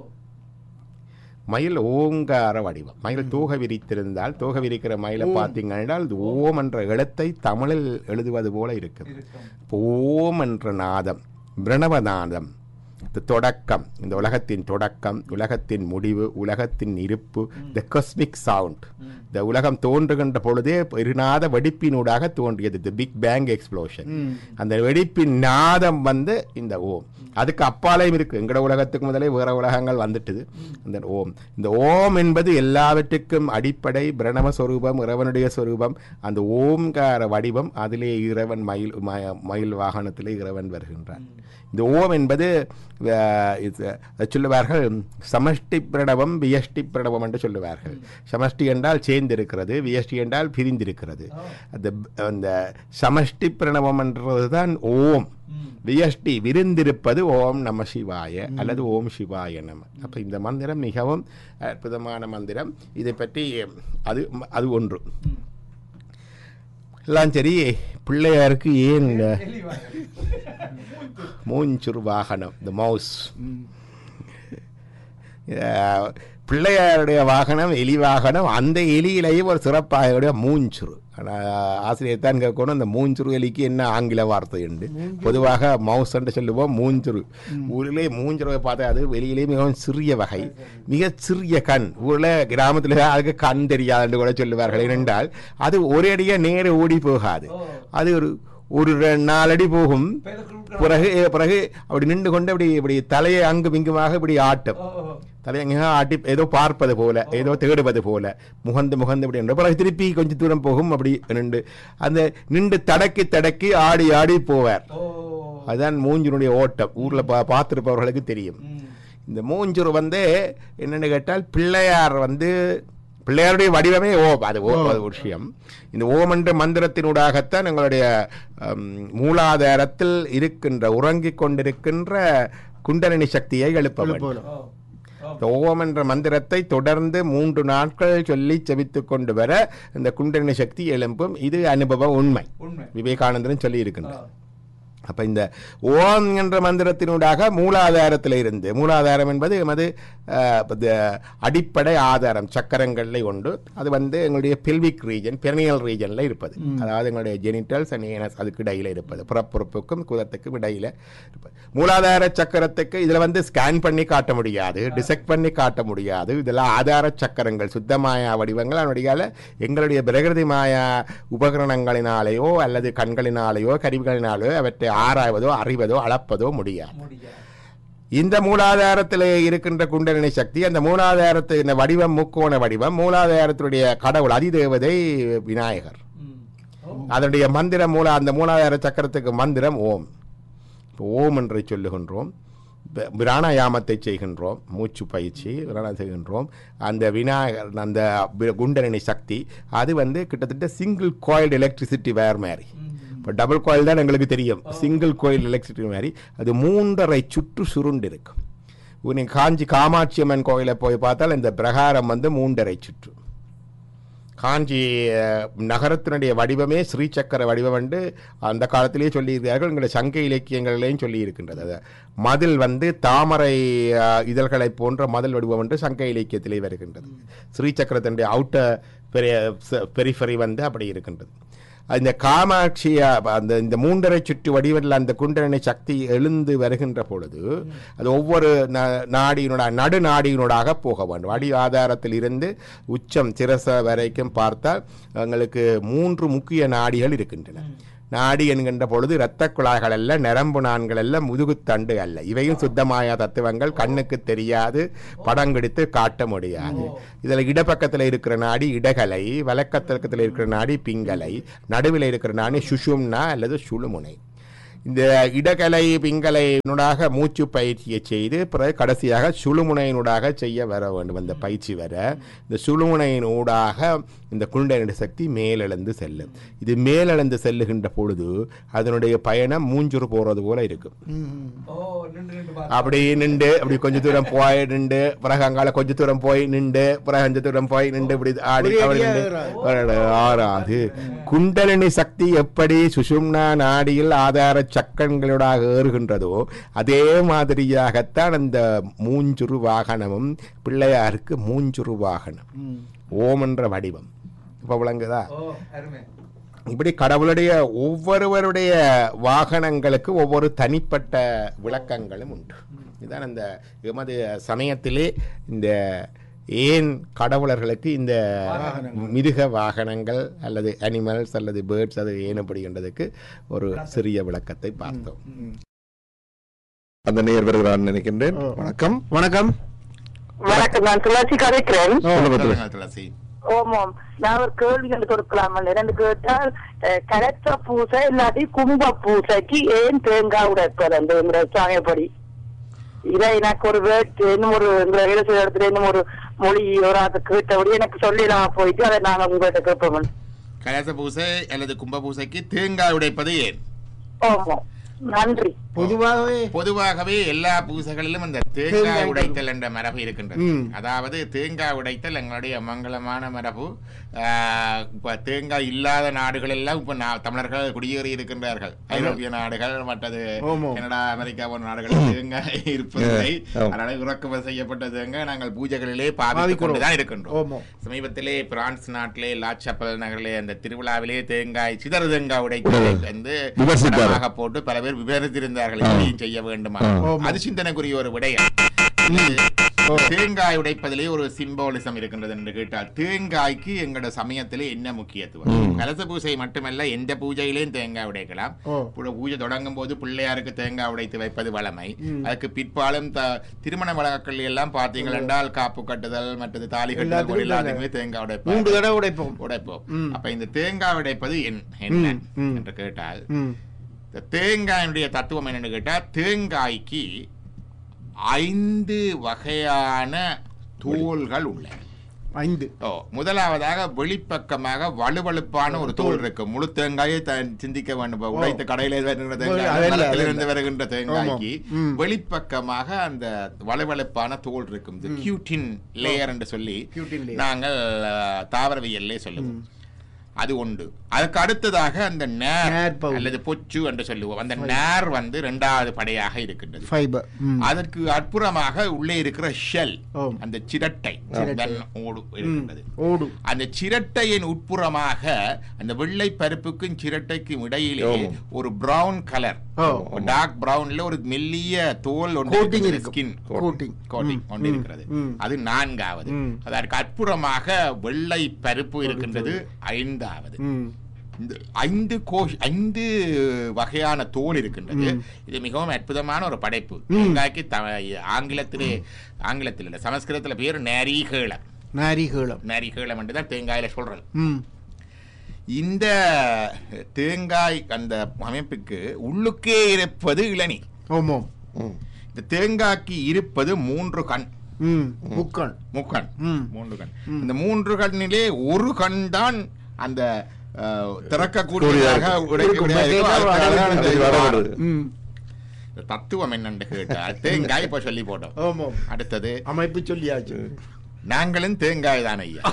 மயில் ஓங்கார வடிவம் மயில் தோகை விரித்திருந்தால் தோகை விரிக்கிற மயிலை பார்த்தீங்கன்னா அது ஓம் என்ற எழுத்தை தமிழில் எழுதுவது போல இருக்குது இப்போ ஓம் என்ற நாதம் பிரணவநாதம் இந்த தொடக்கம் இந்த உலகத்தின் தொடக்கம் உலகத்தின் முடிவு உலகத்தின் இருப்பு த காஸ்மிக் சவுண்ட் இந்த உலகம் தோன்றுகின்ற பொழுதே இருநாத வெடிப்பினூடாக தோன்றியது தி பிக் பேங் எக்ஸ்ப்ளோஷன் அந்த வெடிப்பின் நாதம் வந்து இந்த ஓம் அதுக்கு அப்பாலையும் இருக்கு எங்கட உலகத்துக்கு முதலே வேற உலகங்கள் வந்துட்டுது அந்த ஓம் இந்த ஓம் என்பது எல்லாவற்றுக்கும் அடிப்படை பிரணவ சொரூபம் இறைவனுடைய சொரூபம் அந்த ஓம்கார வடிவம் அதிலே இறைவன் மயில் ம- மயில் வாகனத்திலே இறைவன் வருகின்றான் இந்த ஓம் என்பது அஹ், இது, அஹ், சொல்லுவார்கள் சமஷ்டி பிரணவம் வியஷ்டி பிரணவம் என்று சொல்லுவார்கள் சமஷ்டி என்றால் சேர்ந்திருக்கிறது வியஷ்டி என்றால் பிரிந்திருக்கிறது அந்த அந்த சமஷ்டி பிரணவம் என்றதுதான் ஓம் வியஷ்டி விரிந்திருப்பது ஓம் நம சிவாய அல்லது ஓம் சிவாய நம அப்போ இந்த மந்திரம் மிகவும் அற்புதமான மந்திரம் இதை பற்றி அது அது ஒன்று எல்லாம் சரி பிள்ளையாருக்கு ஏன் இந்த மூஞ்சுர் வாகனம் இந்த மவுஸ் பிள்ளையாருடைய வாகனம் எலி வாகனம் அந்த எலியிலேயும் ஒரு சிறப்பாக மூஞ்சுரு ஆனால் ஆசிரியர் தான் கேட்கணும் அந்த மூஞ்சுரு எலிக்கு என்ன ஆங்கில வார்த்தை உண்டு பொதுவாக மவுஸ் என்று சொல்லுவோம் மூஞ்சுரு ஊரிலே மூஞ்சுருவை பார்த்தா அது வெளியிலே மிகவும் சிறிய வகை மிக சிறிய கண் ஊரில் கிராமத்தில் அதுக்கு கண் தெரியாதுன்னு கூட சொல்லுவார்கள் ஏனென்றால் அது ஒரு அடியாக நேர ஓடி போகாது அது ஒரு ஒரு ரெ- நாலடி போகும் பிறகு பிறகு அப்படி நின்று கொண்டு அப்படி இப்படி தலையை அங்கும் இங்குமாக இப்படி ஆட்டும் தலையை அங்கே ஆட்டி ஏதோ பார்ப்பது போல ஏதோ தேடுவது போல முகந்து முகந்து இப்படி நின்று பிறகு திருப்பி கொஞ்சம் தூரம் போகும் அப்படி நின்று அந்த நின்று தடக்கி தடக்கி ஆடி ஆடி போவார் அதுதான் மூஞ்சினுடைய ஓட்டம் ஊர்ல பா பார்த்துருப்பவர்களுக்கு தெரியும் இந்த மூஞ்சூர் வந்து என்னன்னு கேட்டால் பிள்ளையார் வந்து பிள்ளையாருடைய வடிவமே ஓம் அது ஓம் அது ஒரு விஷயம் இந்த ஓம் என்ற மந்திரத்தினூடாகத்தான் எங்களுடைய ஹம், மூலாதாரத்தில் இருக்கின்ற உறங்கிக் கொண்டிருக்கின்ற குண்டலினி சக்தியை எழுப்ப வேண்டும் இந்த ஓம் என்ற மந்திரத்தை தொடர்ந்து மூன்று நாட்கள் சொல்லி செபித்துக் கொண்டு வர இந்த குண்டலினி சக்தி எழும்பும் இது அனுபவ உண்மை விவேகானந்தரும் சொல்லி இருக்கின்றார் அப்ப இந்த ஓம் என்ற மந்திரத்தினூடாக மூலாதாரத்தில் இருந்து மூலாதாரம் என்பது எமது அஹ், இது அடிப்படை ஆதாரம் சக்கரங்கள்ல உண்டு அது வந்து எங்களுடைய பெல்விக் ரீஜன் பெரனியல் ரீஜன்ல இருப்பது அதாவது எங்களுடைய ஜெனிட்டல்ஸ் அண்ட் ஏனஸ் அதுக்கு இடையில இருப்பது புறப்புறுப்புக்கும் குதத்துக்கும் இடையில இருப்பது மூலாதார சக்கரத்துக்கு இதுல வந்து ஸ்கேன் பண்ணி காட்ட முடியாது டிசெக்ட் பண்ணி காட்ட முடியாது இதெல்லாம் ஆதார சக்கரங்கள் சுத்தமாயா வடிவங்கள் அதனுடைய எங்களுடைய பிரகிருதி மாயா உபகரணங்களினாலேயோ அல்லது கண்களினாலேயோ கருவிகளினாலேயோ அவற்றை ஆராய்வதோ அறிவதோ அளப்பதோ முடியாது இந்த மூலாதாரத்தில் இருக்கின்ற குண்டலினி சக்தி அந்த மூலாதாரத்து இந்த வடிவம் முக்கோண வடிவம் மூலாதாரத்தினுடைய கடவுள் அதிதேவதை விநாயகர் அதனுடைய மந்திரம் மூல அந்த மூலாதார சக்கரத்துக்கு மந்திரம் ஓம் இப்போ ஓம் என்று சொல்லுகின்றோம் ப- பிராணாயாமத்தை செய்கின்றோம் மூச்சு பயிற்சி பிராணாயம் செய்கின்றோம் அந்த விநாயகர் அந்த பி- குண்டலினி சக்தி அது வந்து கிட்டத்தட்ட சிங்கிள் கோயில்டு எலக்ட்ரிசிட்டி வேர் மாதிரி இப்போ டபுள் கோயில் தான் எங்களுக்கு தெரியும் சிங்கிள் கோயில் எலக்ட்ரிசிட்டி மாதிரி அது மூன்றரை சுற்று சுருண்டு இருக்கும் இப்போ நீங்க காஞ்சி காமாட்சி அம்மன் கோயிலை போய் பார்த்தால் இந்த பிரகாரம் வந்து மூன்றரை சுற்று காஞ்சி அஹ், நகரத்தினுடைய வடிவமே ஸ்ரீசக்கர வடிவம் என்று அந்த காலத்திலேயே சொல்லியிருக்கிறார்கள் எங்களுடைய சங்க இலக்கியங்களிலேயும் சொல்லி இருக்கின்றது அது மதில் வந்து தாமரை அஹ், இதழ்களைப் போன்ற மதில் வடிவம் என்று சங்க இலக்கியத்திலே வருகின்றது ஸ்ரீசக்கரத்தினுடைய அவுட்டர் பெரிய பெரிஃபரி வந்து அப்படி இருக்கின்றது அந்த காமாட்சி அந்த இந்த மூன்றரை சுற்று வடிவில் அந்த குண்டலினி சக்தி எழுந்து வருகின்ற பொழுது அது ஒவ்வொரு ந- நாடியினோட நடுநாடியினூடாக போக வேண்டும் அடி ஆதாரத்தில் இருந்து உச்சம் சிரச வரைக்கும் பார்த்தால் எங்களுக்கு மூன்று முக்கிய நாடிகள் இருக்கின்றன நாடி என்கின்ற பொழுது இரத்த குழாய்கள் அல்ல நரம்பு நான்கள் அல்ல முதுகுத்தண்டு அல்ல இவையும் சுத்தமாய தத்துவங்கள் கண்ணுக்கு தெரியாது படம் பிடித்து காட்ட முடியாது இதில் இடப்பக்கத்தில் இருக்கிற நாடி இடகலை வலக்கத்திற்கத்தில் இருக்கிற நாடி பிங்கலை நடுவில் இருக்கிற நாடி சுஷும்னா அல்லது சுழுமுனை இந்த இடகலை பிங்கலையினூடாக மூச்சு பயிற்சியை செய்து பிறகு கடைசியாக சுழுமுனையினூடாக செய்ய வர வேண்டும் அந்த பயிற்சி வர இந்த சுழுமுனையினூடாக இந்த குண்டலினி சக்தி மேலெழுந்து செல்லும் இது மேலெழுந்து செல்லுகின்ற பொழுது அதனுடைய பயணம் மூஞ்சுரு போறது போல இருக்கும் அப்படி நின்று அப்படி கொஞ்ச தூரம் போய் நின்று பிறகு அங்கால கொஞ்ச தூரம் போய் நின்று பிறகு கொஞ்ச தூரம் போய் நின்று இப்படி ஆடி ஒரே அப்படி அடியா நின்று ஏறாது. ஆறாது குண்டலினி சக்தி எப்படி சுஷும்னா நாடியில் ஆதார சக்கரங்களோடாக ஏறுகின்றதோ அதே மாதிரியாகத்தான் அந்த மூஞ்சுரு வாகனமும் பிள்ளையாருக்கு மூஞ்சுரு வாகனம் ஓம் என்ற வடிவம் இப்ப விளங்குதா இப்படி கடவுளுடைய ஒவ்வொருவருடைய வாகனங்களுக்கு ஒவ்வொரு தனிப்பட்ட விளக்கங்களும் உண்டு இதுதான் அந்த எமது சமயத்திலே இந்த ஏன் கடவுளர்களுக்கு இந்த மிருக வாகனங்கள் அல்லது அனிமல்ஸ் அல்லது பேர்ட்ஸ் அது ஏனப்படுகின்றதுக்கு ஒரு சிறிய விளக்கத்தை பார்த்தோம் அந்த நேர் வருகிறான்னு நினைக்கின்றேன் வணக்கம் வணக்கம் வணக்கம் நான் துளசி கதைக்கிறேன் சொல்லுங்க துளசி. சொல்லுங்க, துளசி. ஓமோம் நான் ஒரு கேள்வி கண்டு கொடுக்கலாம் ரெண்டு கேட்டால் அஹ், கலச்ச பூசை இல்லாட்டி கும்ப பூசைக்கு ஏன் தேங்காய் உடைப்பது அந்த சாயப்படி இதை எனக்கு ஒரு வேட் இன்னும் ஒரு இந்த இடத்துல இடத்துல இன்னும் ஒரு மொழி ஒரு அதை கேட்டபடி எனக்கு சொல்லிடலாம் போயிட்டு அதை நாங்க உங்கள்கிட்ட கேட்போம் கலச பூசை அல்லது கும்ப பூசைக்கு தேங்காய் உடைப்பது ஏன் ஓமோ நன்றி பொதுவாகவே பொதுவாகவே எல்லா பூசைகளிலும் இந்த தேங்காய் தேங்காய் உடைத்தல் என்ற மரபு இருக்கின்றது ம். அதாவது தேங்காய் உடைத்தல் எங்களுடைய மங்களமான மரபு ஆஹ், இப்ப தேங்காய் இல்லாத நாடுகள் எல்லாம் இப்ப நா- தமிழர்கள் குடியேறி இருக்கின்றார்கள் ஐரோப்பிய நாடுகள் மற்றது ஆமா. கனடா அமெரிக்கா போன்ற நாடுகளில் தேங்காய் இருப்பதில்லை ஆமா. அதனால இறக்குமதி செய்யப்பட்ட தேங்காய் நாங்கள் பூஜைகளிலே பாவித்துக் பாவிக்கிறோம். கொண்டுதான் இருக்கின்றோம் ஓமோ சமீபத்திலே பிரான்ஸ் நாட்டிலே லாச்சப்பல் நகரிலே அந்த திருவிழாவிலே தேங்காய் சிதறு தேங்காய் உடைத்தலை வந்து விமர்சித்தார்கள். படமாக போட்டு பல பேர் விவரித்திருந்தார்கள் இப்படியும் செய்ய வேண்டுமா ஆமா. அது சிந்தனைக்குரிய ஒரு விடயம் தேங்காய் உடைப்பதிலே ஒரு சிம்பாலிசம் இருக்கின்றது என்று கேட்டால் தேங்காய்க்கு எங்களோட சமயத்திலே என்ன முக்கியத்துவம் கலச பூஜை மட்டுமல்ல எந்த பூஜையிலையும் தேங்காய் உடைக்கலாம் ஓ. பூ- பூஜை தொடங்கும் போது பிள்ளையாருக்கு தேங்காய் உடைத்து வைப்பது வளமை அதுக்கு பிற்பாலும் த- திருமண வழக்குகள் எல்லாம் பார்த்தீங்கள் என்றால் காப்பு கட்டுதல் மற்றது தாலி கட்டுதல் எல்லாத்துக்கும் போல எல்லாத்துக்குமே தேங்காய் உடைப்பாங்க மூன்று தடவை உடைப்போம் உடைப்போம் ம். அப்ப இந்த தேங்காய் உடைப்பது என்- என்ன ம், ம். என்று கேட்டால் ம் இந்த தேங்காயினுடைய தத்துவம் என்னன்னு கேட்டால் தேங்காய்க்கு ஐந்து வகையான தோல்கள் உள்ளன ஐந்து ஓ முதலாவதாக வெளிப்பக்கமாக வலுவழுப்பான ஒரு தோல் இருக்கு முழு தேங்காயை த- சிந்திக்க வேண்டும் இப்ப உடைத்த கடையில வருகின்ற தேங்காய் அதல்ல, நிலத்திலிருந்து அதல்ல. வருகின்ற தேங்காய்க்கு ஆமா. ம். வெளிப்பக்கமாக அந்த வலுவழுப்பான தோல் இருக்கும் இந்த கியூட்டின் லேயர் என்று சொல்லி Cutin layer. நாங்கள் அஹ், தாவரவியல்லே சொல்லுவோம் அது உண்டு அதுக்கு அடுத்ததாக அந்த நேர் நேர் பகுதி. அல்லது பொச்சு என்று சொல்லுவோம் அந்த நேர் வந்து இரண்டாவது படையாக இருக்கின்றது ஃபைபர் ம் அதற்கு அற்புறமாக உள்ளே இருக்கிற ஷெல் ஆம். அந்த சிரட்டை தன் ஓடு இருக்கின்றது ஓடு அந்த சிரட்டையின் உட்புறமாக அந்த வெள்ளை பருப்புக்கும் சிரட்டைக்கும் இடையிலே ஆமாம். ஒரு பிரவுன் கலர் ஓ. டார்க் பிரவுன்ல ஒரு மெல்லிய தோல் ஒன்று Coating இருக்கிறது, இருக்கும். skin. Coating. Coating ம், ஒன்று ம், இருக்கிறது ம். அது நான்காவது ம். அதற்கு அற்புறமாக வெள்ளை பருப்பு இருக்கின்றது ஐந்தாவது ம் இந்த ஐந்து கோஷ் ஐந்து வகையான தோல் இருக்கின்றது இது மிகவும் அற்புதமான ஒரு படைப்பு தேங்காய்க்கு த- ஆங்கிலத்திலே ஆங்கிலத்தில் இல்ல சமஸ்கிருதத்துல பேர் நரிகேளம் நாரிகேளம் நரிகேளம் என்று தான் தேங்காயில சொல்றது ம் இந்த தேங்காய் அந்த அமைப்புக்கு உள்ளுக்கே இருப்பது இளநி ஓமோம் ம். இந்த தேங்காய்க்கு இருப்பது மூன்று கண் ம் முக்கண் முக்கண் ம் மூன்று கண் இந்த மூன்று கண்ணிலே ஒரு கண் தான் அந்த அஹ், திறக்கக்கூடியதாக உடைக்க இருக்கும். முடியாது. மற்றெல்லாம் அதுக்கு வட- அழகான அது வட வருது. ம் இந்த தத்துவம் என்னன்னு கேட்டால் தேங்காய் இப்ப சொல்லி போட்டோம் ஓமோம் அடுத்தது அமைப்பு சொல்லியாச்சு நாங்களும் தேங்காய் தான் ஐயா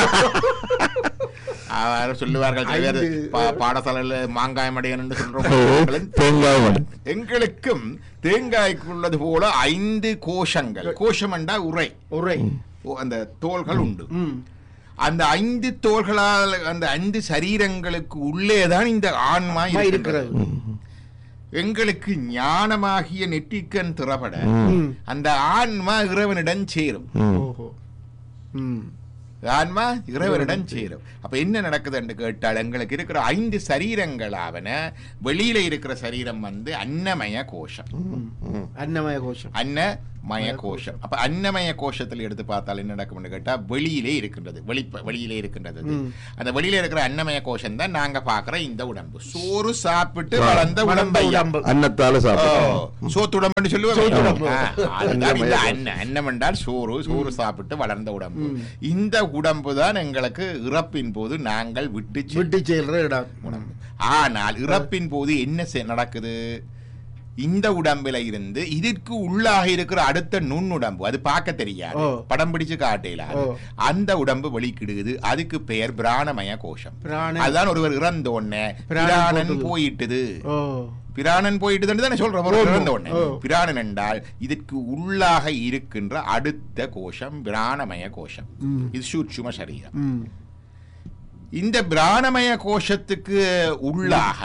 அவர் சொல்லுவார்கள் சில பேர் ஐந்து- பா- பாடசாலையில மாங்காய் மடையன் என்று சொல்றோம் ஓ, நாங்களும் தேங்காய் மடை. எங்களுக்கும் தேங்காய்க்கு உள்ளது போல ஐந்து கோஷங்கள் கோஷம் என்றா உரை உரை ஓ, அந்த தோள்கள் உண்டு ம் அந்த ஐந்து தோள்களால் அந்த ஐந்து சரீரங்களுக்கு உள்ளே தான் இந்த ஆன்மா இருக்கிறது இருக்கிறது எங்களுக்கு ஞானமாகிய நெற்றிக்கண் திறப்பட ம். அந்த ஆன்மா இறைவனிடம் சேரும் ம். ஓஹோ ம் ஆன்மா இறைவனிடம் சேரும் அப்ப என்ன நடக்குதுன்னு கேட்டால் எங்களுக்கு இருக்கிற ஐந்து சரீரங்களாவன வெளியில இருக்கிற சரீரம் வந்து அன்னமய கோஷம் ம். அன்னமய கோஷம் அன்னமய கோஷம் அப்ப அன்னமய கோஷத்தில் எடுத்து பார்த்தால் என்ன நடக்கும்னு கேட்டா வெளியிலே இருக்கின்றது வெளி வெளியிலே இருக்கின்றது அது. அந்த வெளியில இருக்கிற அன்னமய கோஷம் தான் நாங்க பாக்குற இந்த உடம்பு சோறு சாப்பிட்டு வளர்ந்த உடம்பு ஐயா. உடம்பு அன்னத்தால ஓ, சாப்பிடும் சோத்துடம்புன்னு சொல்லுவாங்க சோத்துடம்பு. ஆ, அதுதான் இந்த அன்னமய அன்ன அன்னம் என்றால் சோறு சோறு சாப்பிட்டு வளர்ந்த உடம்பு இந்த உடம்பு தான் எங்களுக்கு இறப்பின் போது நாங்கள் விட்டு செல்லும் விட்டு செல்ற இடம் உடம்பு ஆனால் இறப்பின் போது என்ன செ- நடக்குது இந்த உடம்புல இருந்து இதற்கு உள்ளாக இருக்கிற அடுத்த நுண்ணுடம்பு அது பார்க்க தெரியாது ஓ. படம் பிடிச்சு காட்டல ஓ. அந்த உடம்பு வெளிக்கிடுது அதுக்கு பெயர் பிராணமய கோஷம் பிராண அதுதான் ஒருவர் இறந்த உடனே பிராணன் பிராணன் போட்டது. போயிட்டுது ஓ பிராணன் போயிட்டுதுன்னு தானே சொல்றோம் ஒரு ஓ, இறந்த உடனே ஓ. பிராணன் என்றால் இதற்கு உள்ளாக இருக்கின்ற அடுத்த கோஷம் பிராணமய கோஷம் ம். இது சூட்சும சரீரம் ம் இந்த பிராணமய கோஷத்துக்கு உள்ளாக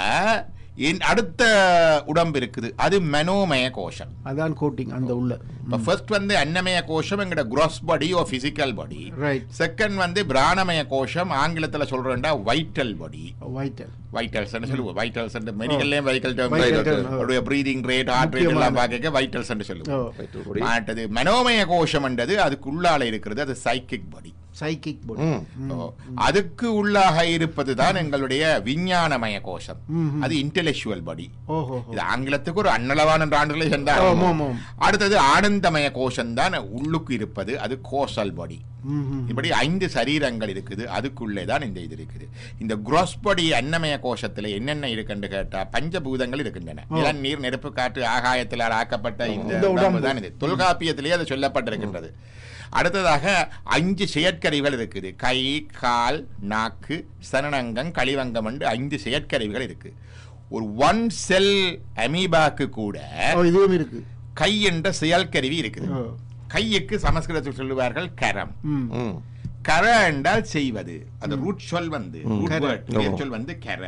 என் அடுத்த உடம்பு இருக்குது அது மனோமய கோஷம் அதான் கோட்டிங் அந்த உள்ள இப்போ ஃபர்ஸ்ட் வந்து அன்னமய கோஷம் எங்கட gross body oh physical body right second வந்து பிராணமய கோஷம் ஆங்கிலத்துல சொல்றேன்டா வைட்டல் பாடி வைட்டல் வைட்டல்ஸ் சொல்லுவோம் வைட்டல்ஸ் வைக்கல்லையும் வைக்கல் Vital term, ஓ. அவருடைய ப்ரீதிங் ரேட் ஹார்ட் ரேட் எல்லாம் முக்கியமான. பார்க்க வைட்டல்ஸ் ஓ சொல்லுவோம் மாட்டது மனோமய கோஷம்ன்றது அதுக்குள்ளால இருக்கிறது அது சைக்கிக் பாடி சைக்கிக் பாடி ம். அதுக்கு உள்ளாக இருப்பது தான் எங்களுடைய விஞ்ஞானமய கோஷம் ம், அது இன்டெலெக்சுவல் பாடி ஓஹோ இது ஆங்கிலத்துக்கு ஒரு அன்னளவான டிரான்ஸ்லேஷன் தான் ஆமாம், ஆமாம். அடுத்தது ஆனந்தமய கோஷம் தான் உள்ளுக்கு இருப்பது அது கோசல் பாடி ம் ம் இப்படி ஐந்து சரீரங்கள் இருக்குது அதுக்குள்ளே தான் இந்த இது இருக்குது இந்த gross body அன்னமய கோஷத்துல என்னென்ன இருக்குன்னு கேட்டா பஞ்சபூதங்கள் இருக்கின்றன இளநீர் நெருப்பு காற்று ஆகாயத்தில் ஆக்கப்பட்ட இந்த இந்த உடம்பு உடம்பு. தான் இது தொல்காப்பியத்திலேயே அது சொல்லப்பட்டிருக்கின்றது அடுத்ததாக அஞ்சு செயற்கருவிகள் இருக்குது கை கால் நாக்கு சரணங்கம் களிவங்கம் என்று ஐந்து செயற்கருவிகள் இருக்கு ஒரு ஒன் செல் அமீபாக்கு கூட ஓ இதுவும் இருக்கு கை என்ற செயற்கருவி இருக்குது ஓ கையுக்கு சமஸ்கிருதத்தில் சொல்லுவார்கள் கரம் ம் ம். கர என்றால் செய்வது அந்த ரூட் சொல் வந்து root கர. word, வேர் சொல் வந்து கர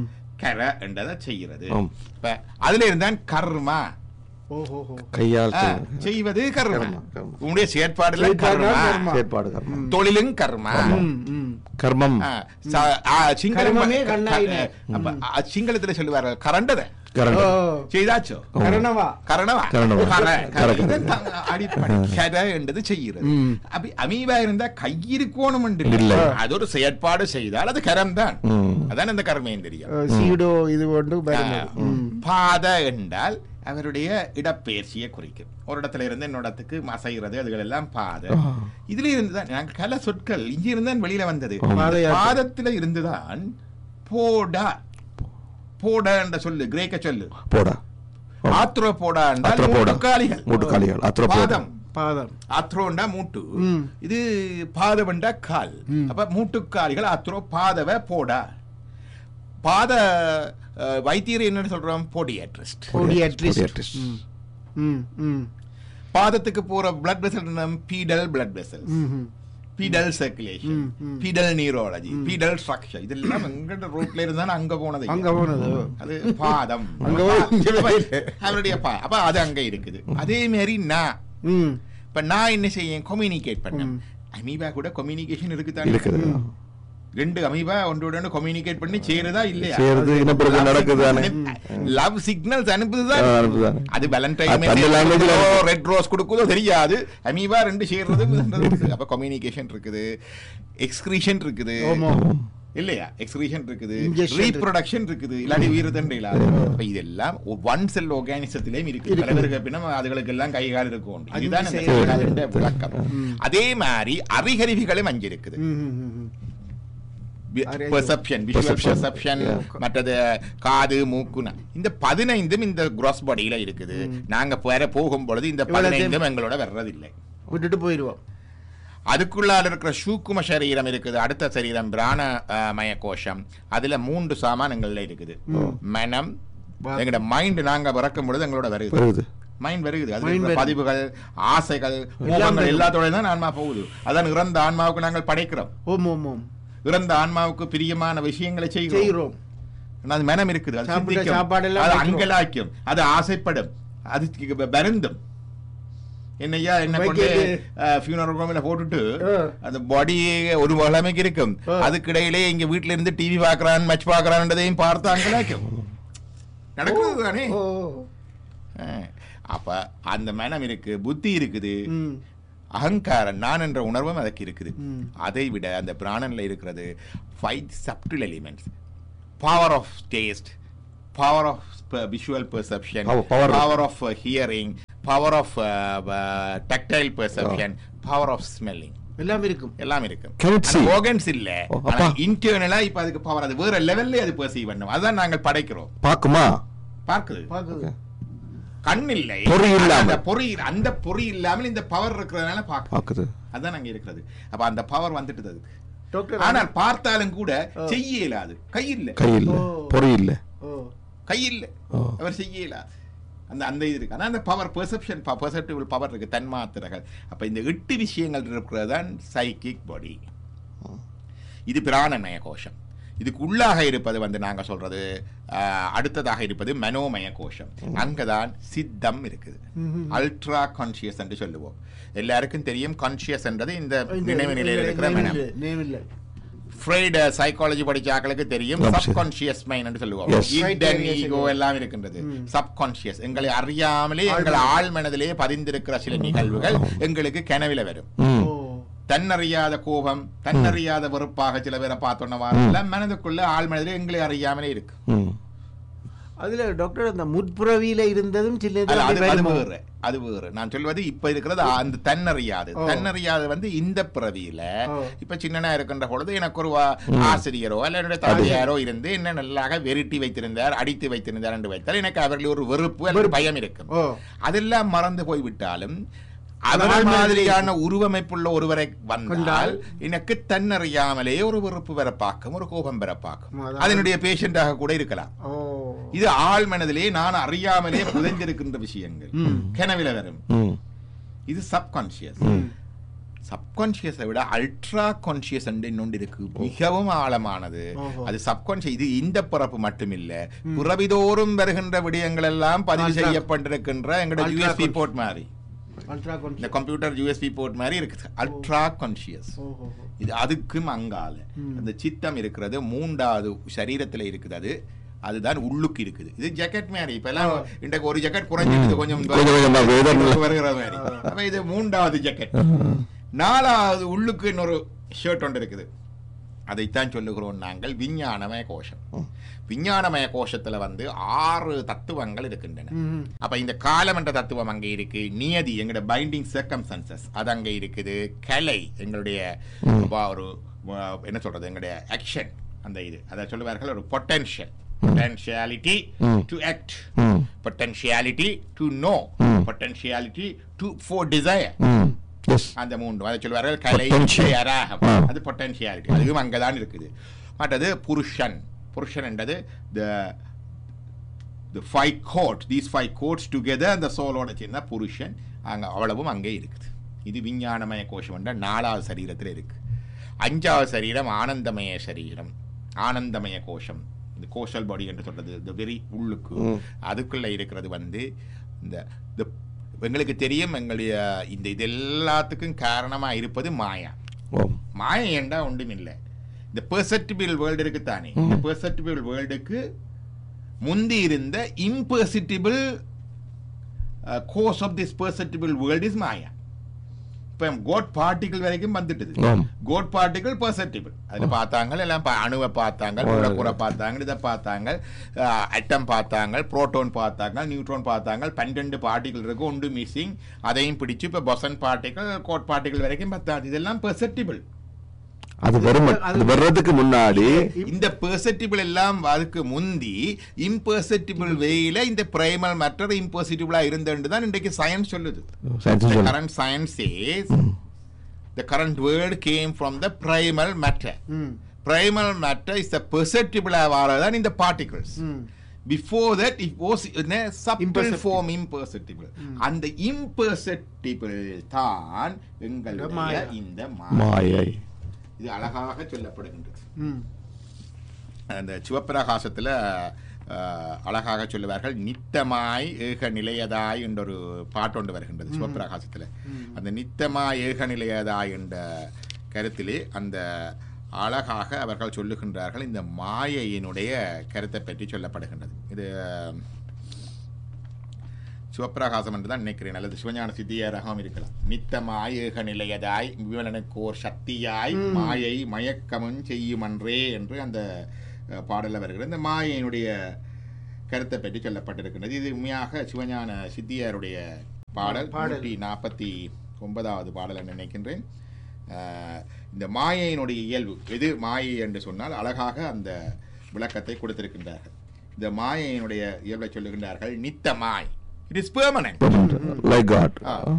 கர என்றதை செய்கிறது ஆம். இப்ப அதுல இருந்தான் கர்மா ஓஹோ ஹோ கையால் ஆ, செய்வது. செய்வது கர்மா கர்மா, கர்மா. உன்னுடைய செயற்பாடுல செயற்பாடு கர்மா கர்மா. செயற்பாடு கர்மம் தொழிலும் கர்மா ம் ம் கர்மம் ஆ, ச- ஆ, சிங்களம் கர்மமே க- கண்ணாயின. அப்ப, ஆ, சிங்களத்துல சொல்லுவார்கள் கரண்டத ஓ கரண்டம் செய்தாச்சோ கரணவா கரணவா கரணவா. கர, கர. கர, கர. இது த- அடிப்படை கர என்றது செய்கிறது ம். அப்படி அமீபா இருந்தா கையிருக்கோணும் இல்லை. அது ஒரு செயற்பாடு செய்தால் அது கரம் தான் ம். அதான் இந்த கர்மேந்திரியம் அஹ், சீடோ இது கொண்டு வருന്നത് ம் பாத என்றால் அவருடைய இடப்பெயர்ச்சியை குறிக்கும் ஒரு இடத்துல இருந்து இன்னொரு இடத்துக்கு அசைகிறது அதுகள் எல்லாம் பாத இதுல இருந்துதான் நாங்க கல சொற்கள் இங்க இருந்தான் வெளியில வந்தது பாதயாத்திரை. பாதத்துல இருந்துதான் போடா போடா என்ற சொல்லு கிரேக்க சொல்லு போடா ஆத்ரோ போடா என்றால் அத்ரோபோடா. மூட்டுக்காலிகள் மூட்டுக்காலிகள். அத்ரோபோடா. பாதம் பாதம் ஆத்ரோண்டா மூட்டு ம். இது பாதவண்டா கால் அப்ப மூட்டுக்காலிகள் ஆத்ரோ பாதவ போடா பாத அஹ், வைத்தியர் என்ன சொல்றோம் போடியாட்ரிஸ்ட் போடியாட்ரிஸ்ட் Podiatrist. ம் ம் ம் பாதத்துக்கு போற blood vessel pedal blood vessel ம் ம் பீடல் சர்க்குலேஷன் ம், ம். பீடல் நியூரோலஜி பீடல் ஸ்ட்ரக்சர் இதெல்லாம் எங்கட ரோட்ல இருந்தா அங்க போனது அங்க போனது அது பாதம் அங்க போய் இங்க அப்ப அவருடைய பா அப்ப அது அங்க இருக்குது அதே மாதிரி நான் ம் இப்ப நான் என்ன செய்ய கம்யூனிகேட் பண்ணேன் அமீபா கூட கம்யூனிகேஷன் இருக்குதானே இருக்குது ரெண்டு அமீபா ஒன்றோட ஒன்று கம்யூனிகேட் பண்ணி சேருதா இல்லையா சேர்ந்து இனப்பெருக்கம் நடக்குது தானே லவ் சிக்னல்ஸ் அனுப்புதுதான் ஆ, அனுப்புதுதானே. அது அது அந்த language ல வேலண்டைன் ரெட் ரோஸ் கொடுக்குதோ தெரியாது அமீபா ரெண்டு சேர்றது அப்ப கம்யூனிகேஷன் இருக்குது எக்ஸ்கிரீஷன் இருக்குது ஆமா இல்லையா எக்ஸ்கிரீஷன் இருக்குது Ingestion ரீப்ரொடக்ஷன் இருக்குது இல்லாட்டி உயிர்த்தண்டு இல்லாது அப்ப இதெல்லாம் ஒன் செல் ஆர்கானிசத்திலேயும் இருக்கு பல பேருக்கு பின்ன அதுகளுக்கு எல்லாம் கை கால் இருக்கும் இதுதான் இந்த செய்யறது. செயல்களின் விளக்கம் அதே மாதிரி அறிகருவிகளும் அஞ்சு இருக்குது ம் ம் ம் ம் அறிவு. Perception visual Perception. Perception Yeah. மற்றது காது மூக்குன இந்த பதினைந்தும் இந்த gross பாடியில இருக்குது நாங்க வேற போகும் பொழுது இந்த இவ்வளவு பதினைந்தும் எங்களோட வர்றதில்லை விட்டுட்டு போயிடுவோம் அதுக்குள்ளால இருக்கிற சூக்கும சரீரம் இருக்குது அடுத்த சரீரம் பிராண அஹ், மய கோஷம் அதுல மூன்று சாமான் எங்கள்ல இருக்குது மனம் வா- எங்களோட மைண்ட் நாங்க பிறக்கும் பொழுது எங்களோட வருது வருது மைண்ட் வருகுது அது Mind இருக்கிற வருது. பதிவுகள் ஆசைகள் மோகங்கள் வருது. எல்லாத்தோட தான் ஆன்மா போகுது அதான் இறந்த ஆன்மாவுக்கு நாங்கள் படைக்கிறோம் ஓம் ஓம் ஓம் இறந்த ஆன்மாவுக்கு பிரியமான விஷயங்களை செய்கிறோம் செய்கிறோம் ஆனா அது மனம் இருக்குது அது சாப்பிட்ட சிந்திக்கும். சாப்பாடெல்லாம் அது வைக்கிறோம். அங்கலாய்க்கும் அது ஆசைப்படும் அது வருந்தும் என்னையா என்ன கொண்டு வைக்கிறது. ஃபியூனரல் ஹோமில் போட்டுட்டு ஆ. அந்த பாடி ஒரு வளமைக்கு இருக்கும் ஆ. அதுக்கிடையிலே இங்க வீட்ல இருந்து டிவி பாக்குறான் மேட்ச் பாக்குறான்றதையும் பார்த்து அங்கலாய்க்கும் நடக்குது தானே ஓ ஆ. அப்ப அந்த மனம் இருக்கு புத்தி இருக்குது ம் அகங்காரம் நான் என்ற உணர்வும் அதுக்கு இருக்குது ம். அதை விட அந்த பிராணன்ல இருக்கிறது five subtle elements power of taste power of visual perception Power- power. Power of hearing power of tactile perception power of smelling எல்லாம் இருக்கும் எல்லாம் இருக்கு Can it see? ஆர்கன்ஸ் இல்ல ஓ, அப்பா. இன்டர்னலா இப்ப அதுக்கு பவர் அது வேற லெவல்ல அது பெர்சீவ் பண்ணும் அதான் நாங்கள் படைக்கிறோம் பாக்குமா பார்க்குது பார்க்குது கண் இல்லை பொறி இல்லாமல். அந்த பொறி அந்த பொறி இல்லாமல் இந்த பவர் இருக்கிறதுனால பார்க்க பாக்குது அதான் அங்க இருக்கிறது அப்ப அந்த பவர் வந்துட்டு அதுக்கு டாக்டர் ஆனால் பார்த்தாலும் கூட செய்ய இயலாது கை இல்ல கை இல்ல ஓ. பொறி இல்ல ஓ கை இல்ல ஓ. அவர் செய்ய இயலாது அந்த அந்த இது இருக்கு ஆனா அந்த பவர் பெர்செப்ஷன் பெர்செப்டிவ் பவர் இருக்கு தன்மாத்திரங்கள் அப்ப இந்த எட்டு விஷயங்கள் இருக்கிறது தான் சைக்கிக் பாடி இது பிராணமய கோஷம் இதுக்கு உள்ளாக இருப்பது வந்து நாங்க சொல்றது ஆஹ், அடுத்ததாக இருப்பது மனோமய கோஷம் அங்கதான் சித்தம் இருக்குது அல்ட்ரா கான்சியஸ் என்று சொல்லுவோம் எல்லாருக்கும் தெரியும் கான்சியஸ் என்றது இந்த நினைவு நிலையில் இருக்கிற மனம் நினைவில்லை ஃப்ரைடு சைக்காலஜி படிச்ச ஆட்களுக்கு தெரியும் ஆமா, சரி. சப்கான்ஷியஸ் மைண்ட் சொல்லுவோம் Yes. ஈடன் Right, yes, ஈகோ yes. எல்லாம் இருக்கின்றது சப்கான்ஷியஸ் எங்களை அறியாமலே எங்கள் ஆழ் மனதிலே பதிந்திருக்கிற சில நிகழ்வுகள் எங்களுக்கு கனவில வரும் ம் ஓ தன்னறியாத கோபம் தன்னறியாத வெறுப்பாக சில பேரை பார்த்தோன்னவா எல்லாம் மனதுக்குள்ள ஆழ் மனதிலே எங்களை அறியாமலே இருக்கு ம் அதுல டாக்டர் அந்த முற்புறவியில இருந்ததும் சில அது அது அது வருமா? வேறு அது வேறு நான் சொல்வது இப்ப இருக்கிறது அந்த தன்னறியாது ஓ. தன்னறியாது வந்து இந்த பிறவியில ஓ. இப்ப சின்னனா இருக்கின்ற பொழுது எனக்கு ஒரு வா- ஆசிரியரோ அல்ல என்னுடைய தந்தையாரோ இருந்து என்ன நல்லாக வெருட்டி வைத்திருந்தார் அடித்து வைத்திருந்தார் என்று வைத்தால் எனக்கு அவர்கள் ஒரு வெறுப்பு அல்லது பயம் இருக்கும் ஓ அதெல்லாம் மறந்து போய்விட்டாலும் அந்த அதே ஆள் மாதிரியான உருவமைப்புள்ள ஒருவரை வந்தால் கண்டால் எனக்கு தன்னறியாமலே ஒரு வெறுப்பு பெறப்பாக்கும் ஒரு கோபம் பெறப்பாக்கும் அதான். அதனுடைய பேஷண்டாக கூட இருக்கலாம் ஓ இது ஆழ் மனதிலே நான் அறியாமலே புதைந்திருக்கின்ற விஷயங்கள் ம். கனவில வரும் ம் இது சப்கான்சியஸ் சப்கான்சியஸை விட அல்ட்ரா கான்சியஸ் இன்னொன்று இருக்கு மிகவும் ஆழமானது ஓஹோ. அது சப்கான்சியஸ் இது இந்த பிறப்பு மட்டுமில்ல பிறவிதோறும் வருகின்ற விடயங்கள் எல்லாம் பதிவு Ultra- செய்யப்பட்டிருக்கின்ற எங்களோட Ultra யூஎஸ்பி conscious. போர்ட் மாதிரி அல்ட்ரா இந்த கான்சியஸ் கம்ப்யூட்டர் யூஎஸ்பி போர்ட் மாதிரி இருக்குது அல்ட்ரா கான்சியஸ் ஓஹோ இது அதுக்கும் அங்கால அந்த சித்தம் இருக்கிறது மூன்றாவது சரீரத்துல இருக்குது அது அதுதான் உள்ளுக்கு இருக்குது இது ஜக்கெட் மாதிரி இப்ப எல்லாம் இன்றைக்கு ஒரு ஜக்கெட் குறைஞ்சிட்டு கொஞ்சம் கொஞ்சம் கொஞ்சமா weather ல. வருகிற மாதிரி அப்ப இது மூன்றாவது ஜக்கெட் நாலாவது உள்ளுக்கு இன்னொரு ஷர்ட் ஒன்று இருக்குது அதைத்தான் சொல்லுகிறோம் நாங்கள் விஞ்ஞானமய கோஷம் விஞ்ஞானமய கோஷத்துல வந்து ஆறு தத்துவங்கள் இருக்கின்றன ம் அப்ப இந்த காலம் என்ற தத்துவம் அங்க இருக்கு நியதி எங்களுடைய பைண்டிங் சர்க்கம்சன்சஸ் அது அங்க இருக்குது கலை எங்களுடைய வா- ஒரு வா- என்ன சொல்றது எங்களுடைய ஆக்ஷன் அந்த இது அதை சொல்லுவார்கள் ஒரு பொட்டன்ஷியல் பொட்டன்ஷியாலிட்டி டு ஆக்ட் ம் potentiality to know potentiality to for desire ம் எஸ் அந்த மூன்று அதை சொல்வார்கள் கலை Potential. இசை, அராகம் ஆ. அது பொட்டன்ஷியாலிட்டி அதுவும் அங்கதான் இருக்குது மற்றது புருஷன் புருஷன் என்றது the the five coat these five coats together அந்த சோலோட சேர்ந்தா புருஷன் அங்க அவ்வளவும் அங்கே இருக்குது இது விஞ்ஞானமய கோஷம் என்ற நாலாவது சரீரத்தில் இருக்கு அஞ்சாவது சரீரம் ஆனந்தமய சரீரம் ஆனந்தமய கோஷம் இந்த கோஷல் பாடி என்று சொல்றது இந்த வெறி உள்ளுக்கு அதுக்குள்ள இருக்கிறது வந்து இந்த இந்த எங்களுக்கு தெரியும் எங்களுடைய இந்த இது எல்லாத்துக்கும் காரணமா இருப்பது மாயா ஓம் மாயை என்றா ஒன்றும் இல்லை இந்த பெர்செப்டிபிள் வேர்ல்டு இருக்குத்தானே இந்த பெர்செப்டிபிள் வேர்ல்டுக்கு முந்தி இருந்த imperceptible cause of this perceptible world is Maya இப்போ கோட் பார்ட்டிகள் வரைக்கும் வந்துட்டுது ஆம். கோட் பார்ட்டிகள் பெர்செப்டிபிள் அதில் பார்த்தாங்க எல்லாம் பா- அணுவை பார்த்தாங்க மூலக்கூறை பார்த்தாங்க இதை பார்த்தாங்க அட்டம் பார்த்தாங்க புரோட்டான் பார்த்தாங்க நியூட்ரான் பார்த்தாங்க பன்னெண்டு பார்ட்டிகள் இருக்கு ஒன்று மிஸ்ஸிங் அதையும் பிடிச்சு இப்போ பொசன் பார்ட்டிகள் கோட் பார்ட்டிகள் வரைக்கும் பார்த்தாங்க இதெல்லாம் பெர்செப்டிபிள் அது வரும் அது வர்றதுக்கு முன்னாடி இந்த பெர்செப்டிபிள் எல்லாம் அதுக்கு முந்தி இம்பர்செப்டிபிள் வேயில இந்த பிரைமல் மேட்டர் இம்பர்செப்டிபிளா இருந்தது தான் இன்றைக்கு சயின்ஸ் சொல்லுது சயின்ஸ் the சொல்ல current science says the current word came from the primal matter ம் primal matter is the perceptible ஆவாரதான் இந்த particles ம் before that it was subtle Imperceptible. Form imperceptible அந்த இம்பர்செப்டிபிள் தான் எங்களுடைய மாயா. இந்த மாயை மாயை இது அழகாக சொல்லப்படுகின்றது ம் அந்த சிவப்பிரகாசத்தில் அழகாக சொல்லுவார்கள் நித்தமாய் ஏக நிலையதாய் என்ற ஒரு பாட்டு ஒன்று வருகின்றது சிவப்பிரகாசத்தில் அந்த நித்தமாய் ஏக நிலையதாய் என்ற கருத்திலே அந்த அழகாக அவர்கள் சொல்லுகின்றார்கள் இந்த மாயையினுடைய கருத்தை பற்றி சொல்லப்படுகின்றது இது சிவப்பிரகாசம் என்று தான் நினைக்கிறேன் அல்லது சிவஞான சித்தியரகம் இருக்கலாம் நித்தமாய் ஏக நிலையதாய் விமலனுக்கு ஓர் சக்தியாய் மாயை மயக்கமும் செய்யுமன்றே என்று அந்த அஹ், பாடல்ல வருகிறது இந்த மாயையினுடைய கருத்தை பற்றி சொல்லப்பட்டிருக்கின்றது இது உண்மையாக சிவஞான சித்தியாருடைய பாடல் பாடல். நூற்றி நாற்பத்தி ஒன்பதாவது பாடல் என்று நினைக்கின்றேன் அஹ், இந்த மாயையினுடைய இயல்பு எது மாயை என்று சொன்னால் அழகாக அந்த விளக்கத்தை கொடுத்திருக்கின்றார்கள் இந்த மாயையினுடைய இயல்பை சொல்லுகின்றார்கள் நித்தமாய் it is permanent like God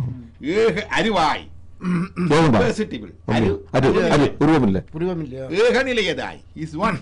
ஏக அறிவாய் Perceptible. அது அது உருவம் இல்லை புரிவம் இல்லையா ஏக நிலையதாய் இஸ் ஒன்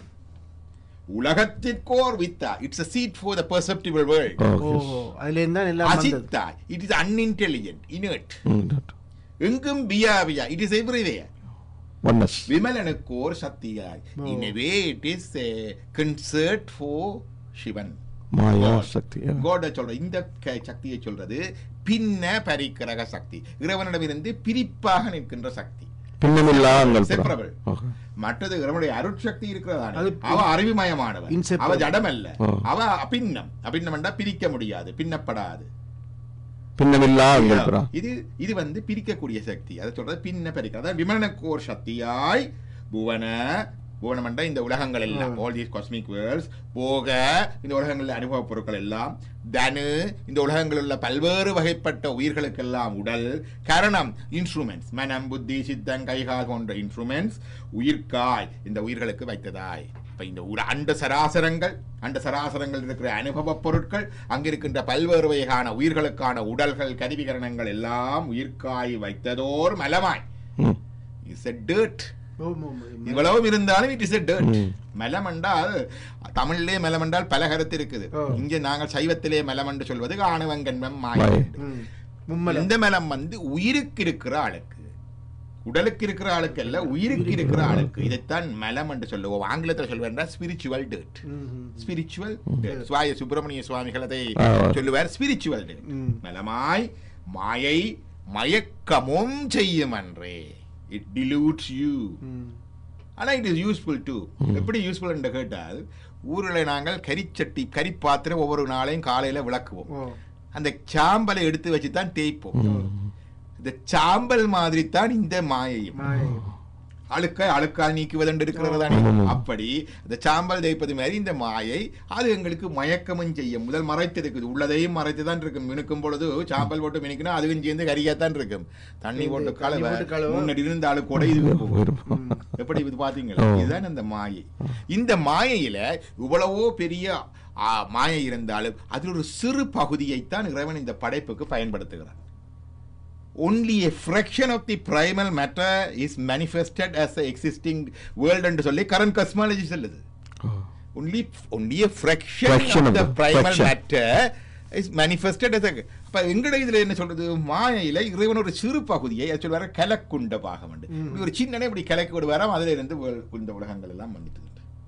உலகத்திற்கோர் வித்தா it's a seat for the perceptible world ஓ அதுல இருந்தா எல்லாம் வந்தது அசித்தா இட் இஸ் unintelligent inert எங்கும் பியா பியா இட் இஸ் எவ்ரிவேர் ஒன்னஸ் விமலனுக்கோர் சக்தியாய் ஓ. எனவே it is consort for Sivan Maya God. Shakti கோட சொல்ற இந்த க- சக்தியை சொல்றது பின்ன பரிக்கிரக சக்தி இறைவனிடமிருந்து பிரிப்பாக நிற்கின்ற சக்தி பின்னமில்லாங்கள் Separable. மற்றது இறைவனுடைய அருட்சக்தி இருக்கிறதானே அது அவ அறிவுமயமானவன் Inseparable. அவ ஜடம் அல்ல ஆ. அவ அபின்னம் அபின்னம் என்றா பிரிக்க முடியாது பின்னப்படாது பின்னமில்லாங்கள் பிரா இது இது வந்து பிரிக்கக்கூடிய சக்தி அதை சொல்றது பின்ன பரிக்கிற அதாவது விமலனுக்கோர் சக்தியாய் புவன புவனம் என்றா இந்த உலகங்கள் எல்லாம் ஆல் தீஸ் காஸ்மிக் வேர்ல்ட்ஸ் போக இந்த உலகங்களில் அனுபவ பொருட்கள் எல்லாம் தனு இந்த உலகங்களில் உள்ள பல்வேறு வகைப்பட்ட உயிர்களுக்கெல்லாம் உடல் கரணம் இன்ஸ்ட்ருமெண்ட்ஸ் மனம் புத்தி சித்தம் கைகால் போன்ற இன்ஸ்ட்ருமெண்ட்ஸ் உயிர்காய் இந்த உயிர்களுக்கு வைத்ததாய் இப்ப இந்த உல- அண்ட சராசரங்கள் அண்ட சராசரங்கள் இருக்கிற அனுபவ பொருட்கள் அங்க இருக்கின்ற பல்வேறு வகையான உயிர்களுக்கான உடல்கள் கருவிகரணங்கள் எல்லாம் உயிர்காய் வைத்ததோர் மலமாய் இஸ் எ டேர்ட் ஓம் ஓம் ஓம். இவ்வளவும் இருந்தாலும் இட் இஸ் எ டேர்ட் மலம் என்றால் தமிழிலே மலம் என்றால் பல கருத்து இருக்குது ஓ. இங்கே நாங்கள் சைவத்திலே மலம் என்று சொல்வது ஆணவங்கன்மம் மாயை மாயை. ம். மும்மலம் இந்த மலம் வந்து உயிருக்கு இருக்கிற ஆளுக்கு உடலுக்கு இருக்கிற ஆளுக்கு அல்ல உயிருக்கு இருக்கிற ஆளுக்கு இதைத்தான் மலம் என்று சொல்லுவோம் ஆங்கிலத்தில் சொல்வேன் ஸ்பிரிச்சுவல் டேட் ம், ம். ஸ்பிரிச்சுவல் சுவாய சுப்பிரமணிய சுவாமிகள் அதை ஆ. சொல்லுவார் ஸ்பிரிச்சுவல் டேட் ம். நலமாய் மாயை மயக்கமும் செய்யும் அன்றே இட் டிலூட்ஸ் யூ ம். ஆனா இட் இஸ் யூஸ்ஃபுல் டு எப்படி யூஸ்ஃபுல் என்று கேட்டால் ஊரில் நாங்கள் கரிச்சட்டி கரிப்பாத்திரம் ஒவ்வொரு நாளையும் காலையில விளக்குவோம் ஓ அந்த சாம்பலை எடுத்து வச்சு தான் தேய்ப்போம் இந்த சாம்பல் மாதிரி தான் இந்த மாயையும் மாயை. அழுக்க அழுக்கால் நீக்குவதென்று இருக்கிறது தானே அப்படி இந்த சாம்பல் தேய்ப்பது மாதிரி இந்த மாயை அது எங்களுக்கு மயக்கமும் செய்யும் முதல் மறைத்து இருக்குது உள்ளதையும் மறைத்து தான் இருக்கும் மினுக்கும் பொழுது சாம்பல் போட்டு மினுக்கினா அதுவும் சேர்ந்து கரியாத்தான் இருக்கும் தண்ணி போட்டு தண்ணி கலவை போட்டு கழுவ. முன்னாடி இருந்த ஆளு கூட இது போகும். எப்படி இது பாத்தீங்களா இதுதான் அந்த மாயை இந்த மாயையில இவ்வளவோ பெரிய ஆ, மாயை இருந்தாலும் அதில் ஒரு சிறு பகுதியைத்தான் இறைவன் இந்த படைப்புக்கு பயன்படுத்துகிறான் only a fraction of the primal matter is manifested as a existing world என்று சொல்லி current cosmology சொல்லுது only only a fraction, Fraction of of the the- primal fraction. matter is manifested as a அப்ப எங்கட இதுல என்ன சொல்றது மாயையில இறைவன் ஒரு சிறு பகுதியை அது சொல்லுவார கலக்குண்ட பாகம் உண்டு. இப்படி ஒரு சின்னனே இப்படி கலக்கி விடுவாராம் அதுல இருந்து வேல்- இந்த உலகங்கள் எல்லாம் வந்துட்டு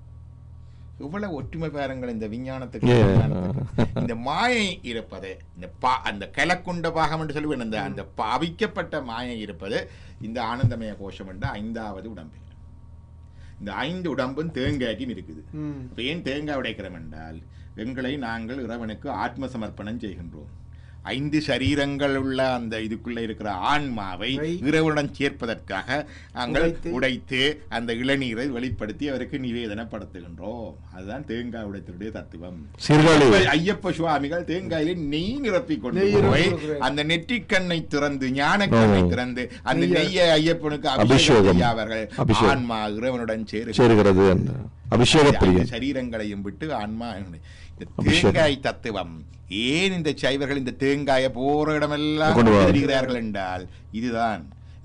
இவ்வளவு ஒற்றுமை பாருங்கள் இந்த விஞ்ஞானத்துக்கு Yeah. விஞ்ஞானத்துக்கு. இந்த மாயை இருப்பது இந்த பா அந்த கலக்குண்ட பாகம் என்று சொல்லுவேன் அந்த அந்த பாவிக்கப்பட்ட மாயை இருப்பது இந்த ஆனந்தமய கோஷம் என்ற ஐந்தாவது உடம்பில் இந்த ஐந்து உடம்பும் தேங்காய்க்கும் இருக்குது ம். அப்ப ஏன் தேங்காய் உடைக்கிறோம் என்றால் எங்களை நாங்கள் இறைவனுக்கு ஆத்ம சமர்ப்பணம் செய்கின்றோம் ஐந்து சரீரங்கள் உள்ள அந்த இதுக்குள்ள இருக்கிற ஆன்மாவை வை. இறைவனுடன் சேர்ப்பதற்காக நாங்கள் உடைத்து. உடைத்து அந்த இளநீரை வெளிப்படுத்தி அவருக்கு நிவேதனப்படுத்துகின்றோம் அதுதான் தேங்காய் உடைத்தலுடைய தத்துவம் சீர்காழி ஐயப்ப- ஐயப்ப சுவாமிகள் தேங்காயிலே நெய் நிரப்பி கொண்டு நெய் நிரப்பி போய் கொடுக்கிறார். அந்த நெற்றிக்கண்ணை திறந்து ஞானக்கண்ணை ஓ. திறந்து அந்த நெய்யை- நெய்யை ஐயப்பனுக்கு அபிஷேகம் அபிஷேகம். செய்ய அவர்கள் அபிஷேகம். ஆன்மா இறைவனுடன் சேரு சேருகிறது அந்த அபிஷேக ஐந்து பிரியன் சரீரங்களையும் விட்டு ஆன்மா இந்த அபிஷேகம். தேங்காய் தத்துவம் ஏன் இந்த சைவர்கள் இந்த தேங்காயை போற இடமெல்லாம் கொண்டு வா. தெரிகிறார்கள் என்றால் இதுதான்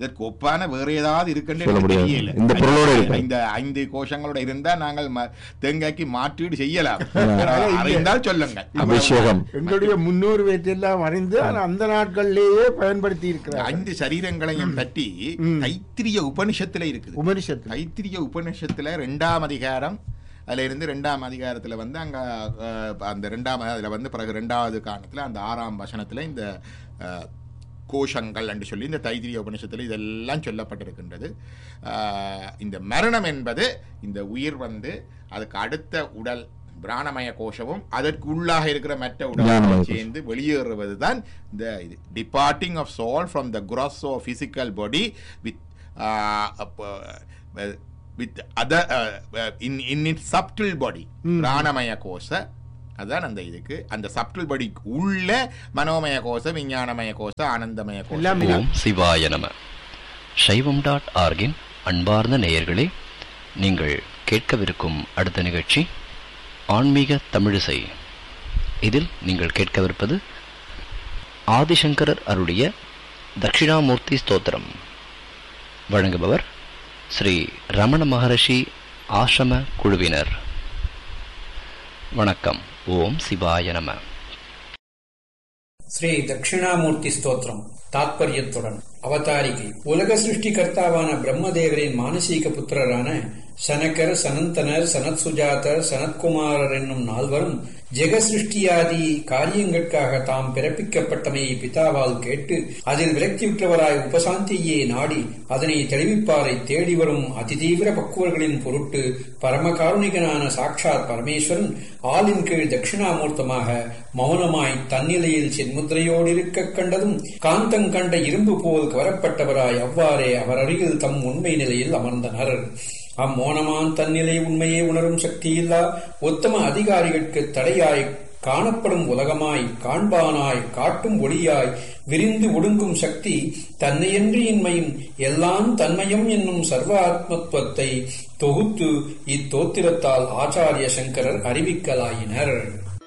இதற்கு ஒப்பான வேற ஏதாவது இருக்குன்னு சொல்ல எனக்கு முடியாது. தெரியல. இந்த பொருளோட ஐந்து- இருக்கு. இந்த ஐந்து கோஷங்களோட இருந்தா நாங்கள் ம- தேங்காய்க்கு மாற்றீடு செய்யலாம் அறிந்தால் சொல்லுங்க அபிஷேகம் எங்களுடைய முன்னோர் வேற்றெல்லாம் அறிந்து ஆனா அந்த நாட்களிலேயே பயன்படுத்தி இந்த இருக்கிறார் ஐந்து சரீரங்களையும் பற்றி ம். தைத்திரிய உபனிஷத்துல இருக்குது உபனிஷத்து தைத்திரிய உபநிஷத்துல ரெண்டாம் அதிகாரம் அதுல இருந்து ரெண்டாம் அதிகாரத்துல வந்து அங்க அஹ், அந்த ரெண்டாம் அதுல வந்து பிறகு ரெண்டாவது காரணத்துல அந்த ஆறாம் வசனத்துல இந்த அஹ், கோஷங்கள் என்று சொல்லி இந்த தைத்திரிய உபநிஷத்துல இதெல்லாம் சொல்லப்பட்டிருக்கின்றது அஹ், இந்த மரணம் என்பது இந்த உயிர் வந்து அதுக்கு அடுத்த உடல் பிராணமய கோஷமும் அதற்கு உள்ளாக இருக்கிற மற்ற ஞானமய உடல் கோஷம். சேர்ந்து வெளியேறுவது தான் இந்த இது departing of soul from the gross of physical body with uh, uh, with other uh, uh, in in its subtle body பிராணமய கோஷ அதான் அந்த இதுக்கு அந்த சப்டில் படி உள்ள மனோமய கோஷ விஞ்ஞானமய கோஷ ஆனந்தமய கோஷம் எல்லாமே ஓம் சிவாய நம சைவம் டாட் ஆர்கின் அன்பார்ந்த நேயர்களே நீங்கள் கேட்கவிருக்கும் அடுத்த நிகழ்ச்சி ஆன்மீக தமிழிசை இதில் நீங்கள் கேட்கவிருப்பது ஆதிசங்கரர் அருடைய தட்சிணாமூர்த்தி ஸ்தோத்திரம் வழங்குபவர் ஸ்ரீ ரமண மகரிஷி ஆசிரம குழுவினர் வணக்கம் ஓம் சிவாய நம ஸ்ரீ தட்சிணாமூர்த்தி ஸ்தோத்திரம் தாத்பரியத்துடன் அவதாரிகை உலக சிருஷ்டிகர்த்தாவான பிரம்மதேவரின் மானசீக புத்திரரான சனகர் சனந்தனர் சனத் சுஜாதர் சனத்குமாரர் என்னும் நால்வரும் ஜெக சிருஷ்டியாதி காரியங்களுக்காக தாம் பிறப்பிக்கப்பட்டமையை பிதாவால் கேட்டு அதில் விரக்தியுற்றவராய் உபசாந்தியே நாடி அதனை தெளிவிப்பாரை தேடி வரும் அதிதீவிர பக்குவர்களின் பொருட்டு பரமகாருணிகனான சாட்சாத் பரமேஸ்வரன் ஆளின் கீழ் தட்சிணாமூர்த்தமாக மௌனமாய் தன்னிலையில் சென்முத்திரையோடு இருக்க கண்டதும் காந்தங் கண்ட இரும்பு போல் கவரப்பட்டவராய் அவ்வாறே அவர் அருகில் தம் உண்மை நிலையில் அமர்ந்தனர் அம்மோனமான் தன்னிலை உண்மையை உணரும் சக்தியில்லா உத்தம அதிகாரிகளுக்கு தடையாய் காணப்படும் உலகமாய் காண்பானாய் காட்டும் ஒளியாய் விரிந்து ஒடுங்கும் சக்தி தன்னையன்றியின்மையும் எல்லாம் தன்மயம் என்னும் சர்வ ஆத்மத்துவத்தை தொகுத்து இத்தோத்திரத்தால் ஆச்சாரிய சங்கரர் அறிவிக்கலாயினர்